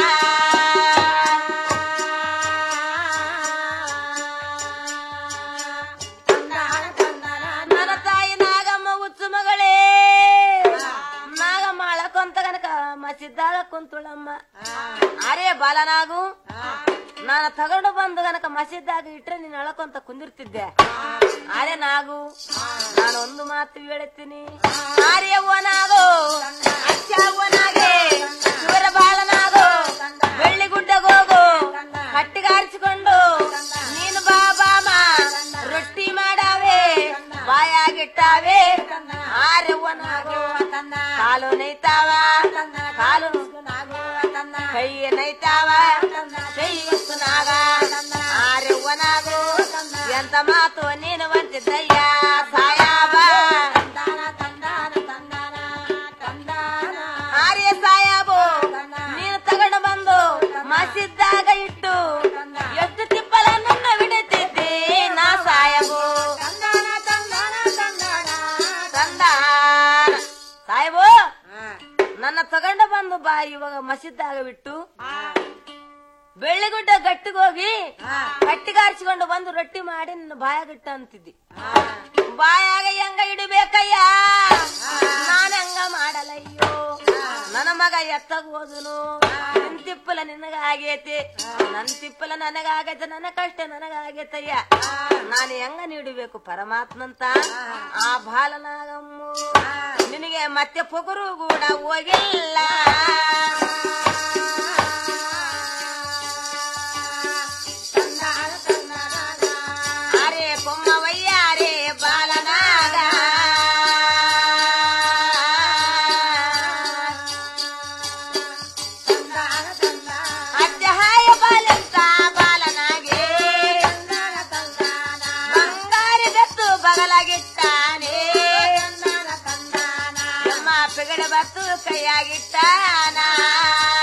ನನ್ನ ತಾಯಿ ನಾಗಮ್ಮ ಹುಚ್ಚು ಮಗಳೇ ನಾಗಮ್ಮ ಅಳಕೊಂತ ಕನಕ ಮಸಿದ್ದಾಗ ಕುಂತುಳಮ್ಮ ಅರೇ ಬಾಲನಾಗು ನಾನು ತಗೊಂಡು ಬಂದು ಗನಕ ಮಸಿದ್ದಾಗ ಇಟ್ರೆ ನೀನ್ ಅಳಕೊಂತ ಕುಂದಿರ್ತಿದ್ದೆ ಅರೆ ನಾಗು ನಾನು ಒಂದು ಮಾತು ಹೇಳುತ್ತೀನಿ ಆರ್ಯವನಾಗು ಅಚ್ಚವ್ವನಾಗೆ ಇವರ ಬಾಳನಾಗು ಬೆಳ್ಳಿಗುಡ್ಡಗೋಗು ಕಟ್ಟಿಗಾರಿಸಿಕೊಂಡು ನೀನು ಬಾ ಬಾಮ ರೊಟ್ಟಿ ಮಾಡಾವೆ ಬಾಯಾಗಿಟ್ಟಾವೆ ಆರ್ಯವನಾಗು ಕಾಲು ನೈತಾವ ಕಾಲು ಕೈ ನೈತಾವ ಕೈ ನಾಗ ಆರ್ಯವನಾಗು ಎಂತ ಮಾತು ನೀನು ಬಂತಿದ್ದಯ್ಯ ಸಾಯಾಬ ಆರ್ಯ ಸಾಯಾಬು ನೀನು ತಗೊಂಡು ಬಂದು ಮಸಿದ್ದಾಗ ಇಟ್ಟು ಎಷ್ಟು ತಿಪ್ಪಲ ನನ್ನ ಬಿಡುತ್ತಿದ್ದೆ ನಾ ಸಾಯಬು ತಂದಾನ ಸಾಯಬು ನನ್ನ ತಗೊಂಡು ಬಂದು ಬಾ ಇವಾಗ ಮಸಿದ್ದಾಗ ಬಿಟ್ಟು ಬೆಳ್ಳಿಗುಡ್ಡ ಗಟ್ಟಿಗೋಗಿ ಗಟ್ಟಿಗಾರಿಸಿಕೊಂಡು ಬಂದು ರೊಟ್ಟಿ ಮಾಡಿ ನನ್ನ ಬಾಯಾಗಿಟ್ಟ ಅಂತಿದ್ದಿ ಬಾಯಾಗ ಹೆಂಗ ಇಡಬೇಕಯ್ಯ ನಾನು ಹೆಂಗ ಮಾಡಲಯ್ಯೋ ನನ್ನ ಮಗ ಎತ್ತಾಗ ಹೋದನು ನಿನ್ ತಿಪ್ಪಲ ನಿನಗ ಆಗೈತಿ ನನ್ ತಿಪ್ಪಲ ನನಗಾಗೈತೆ ನನ್ನ ಕಷ್ಟ ನನಗಾಗೈತಯ್ಯ ನಾನು ಹೆಂಗ ನೀಡಬೇಕು ಪರಮಾತ್ಮಂತ ಆ ಬಾಲನಾಗಮ್ಮ ನಿನಗೆ ಮತ್ತೆ ಪೊಗರು ಕೂಡ ಹೋಗಿಲ್ಲ ಅರೆ ಕೊಮ್ಮವಯ್ಯ ಅರೆ ಬಾಲನಾಗ ಅಜ್ಜಹಾಯ ಬಾಲಂತ ಬಾಲನಾಗೆ ಬಂಗಾರ ಬೆತ್ತು ಬಗಲಾಗಿಟ್ಟಾನೆ ಎಮ್ಮ ಪೆಗಡ ಬತ್ತು ಕೈಯಾಗಿಟ್ಟಾನ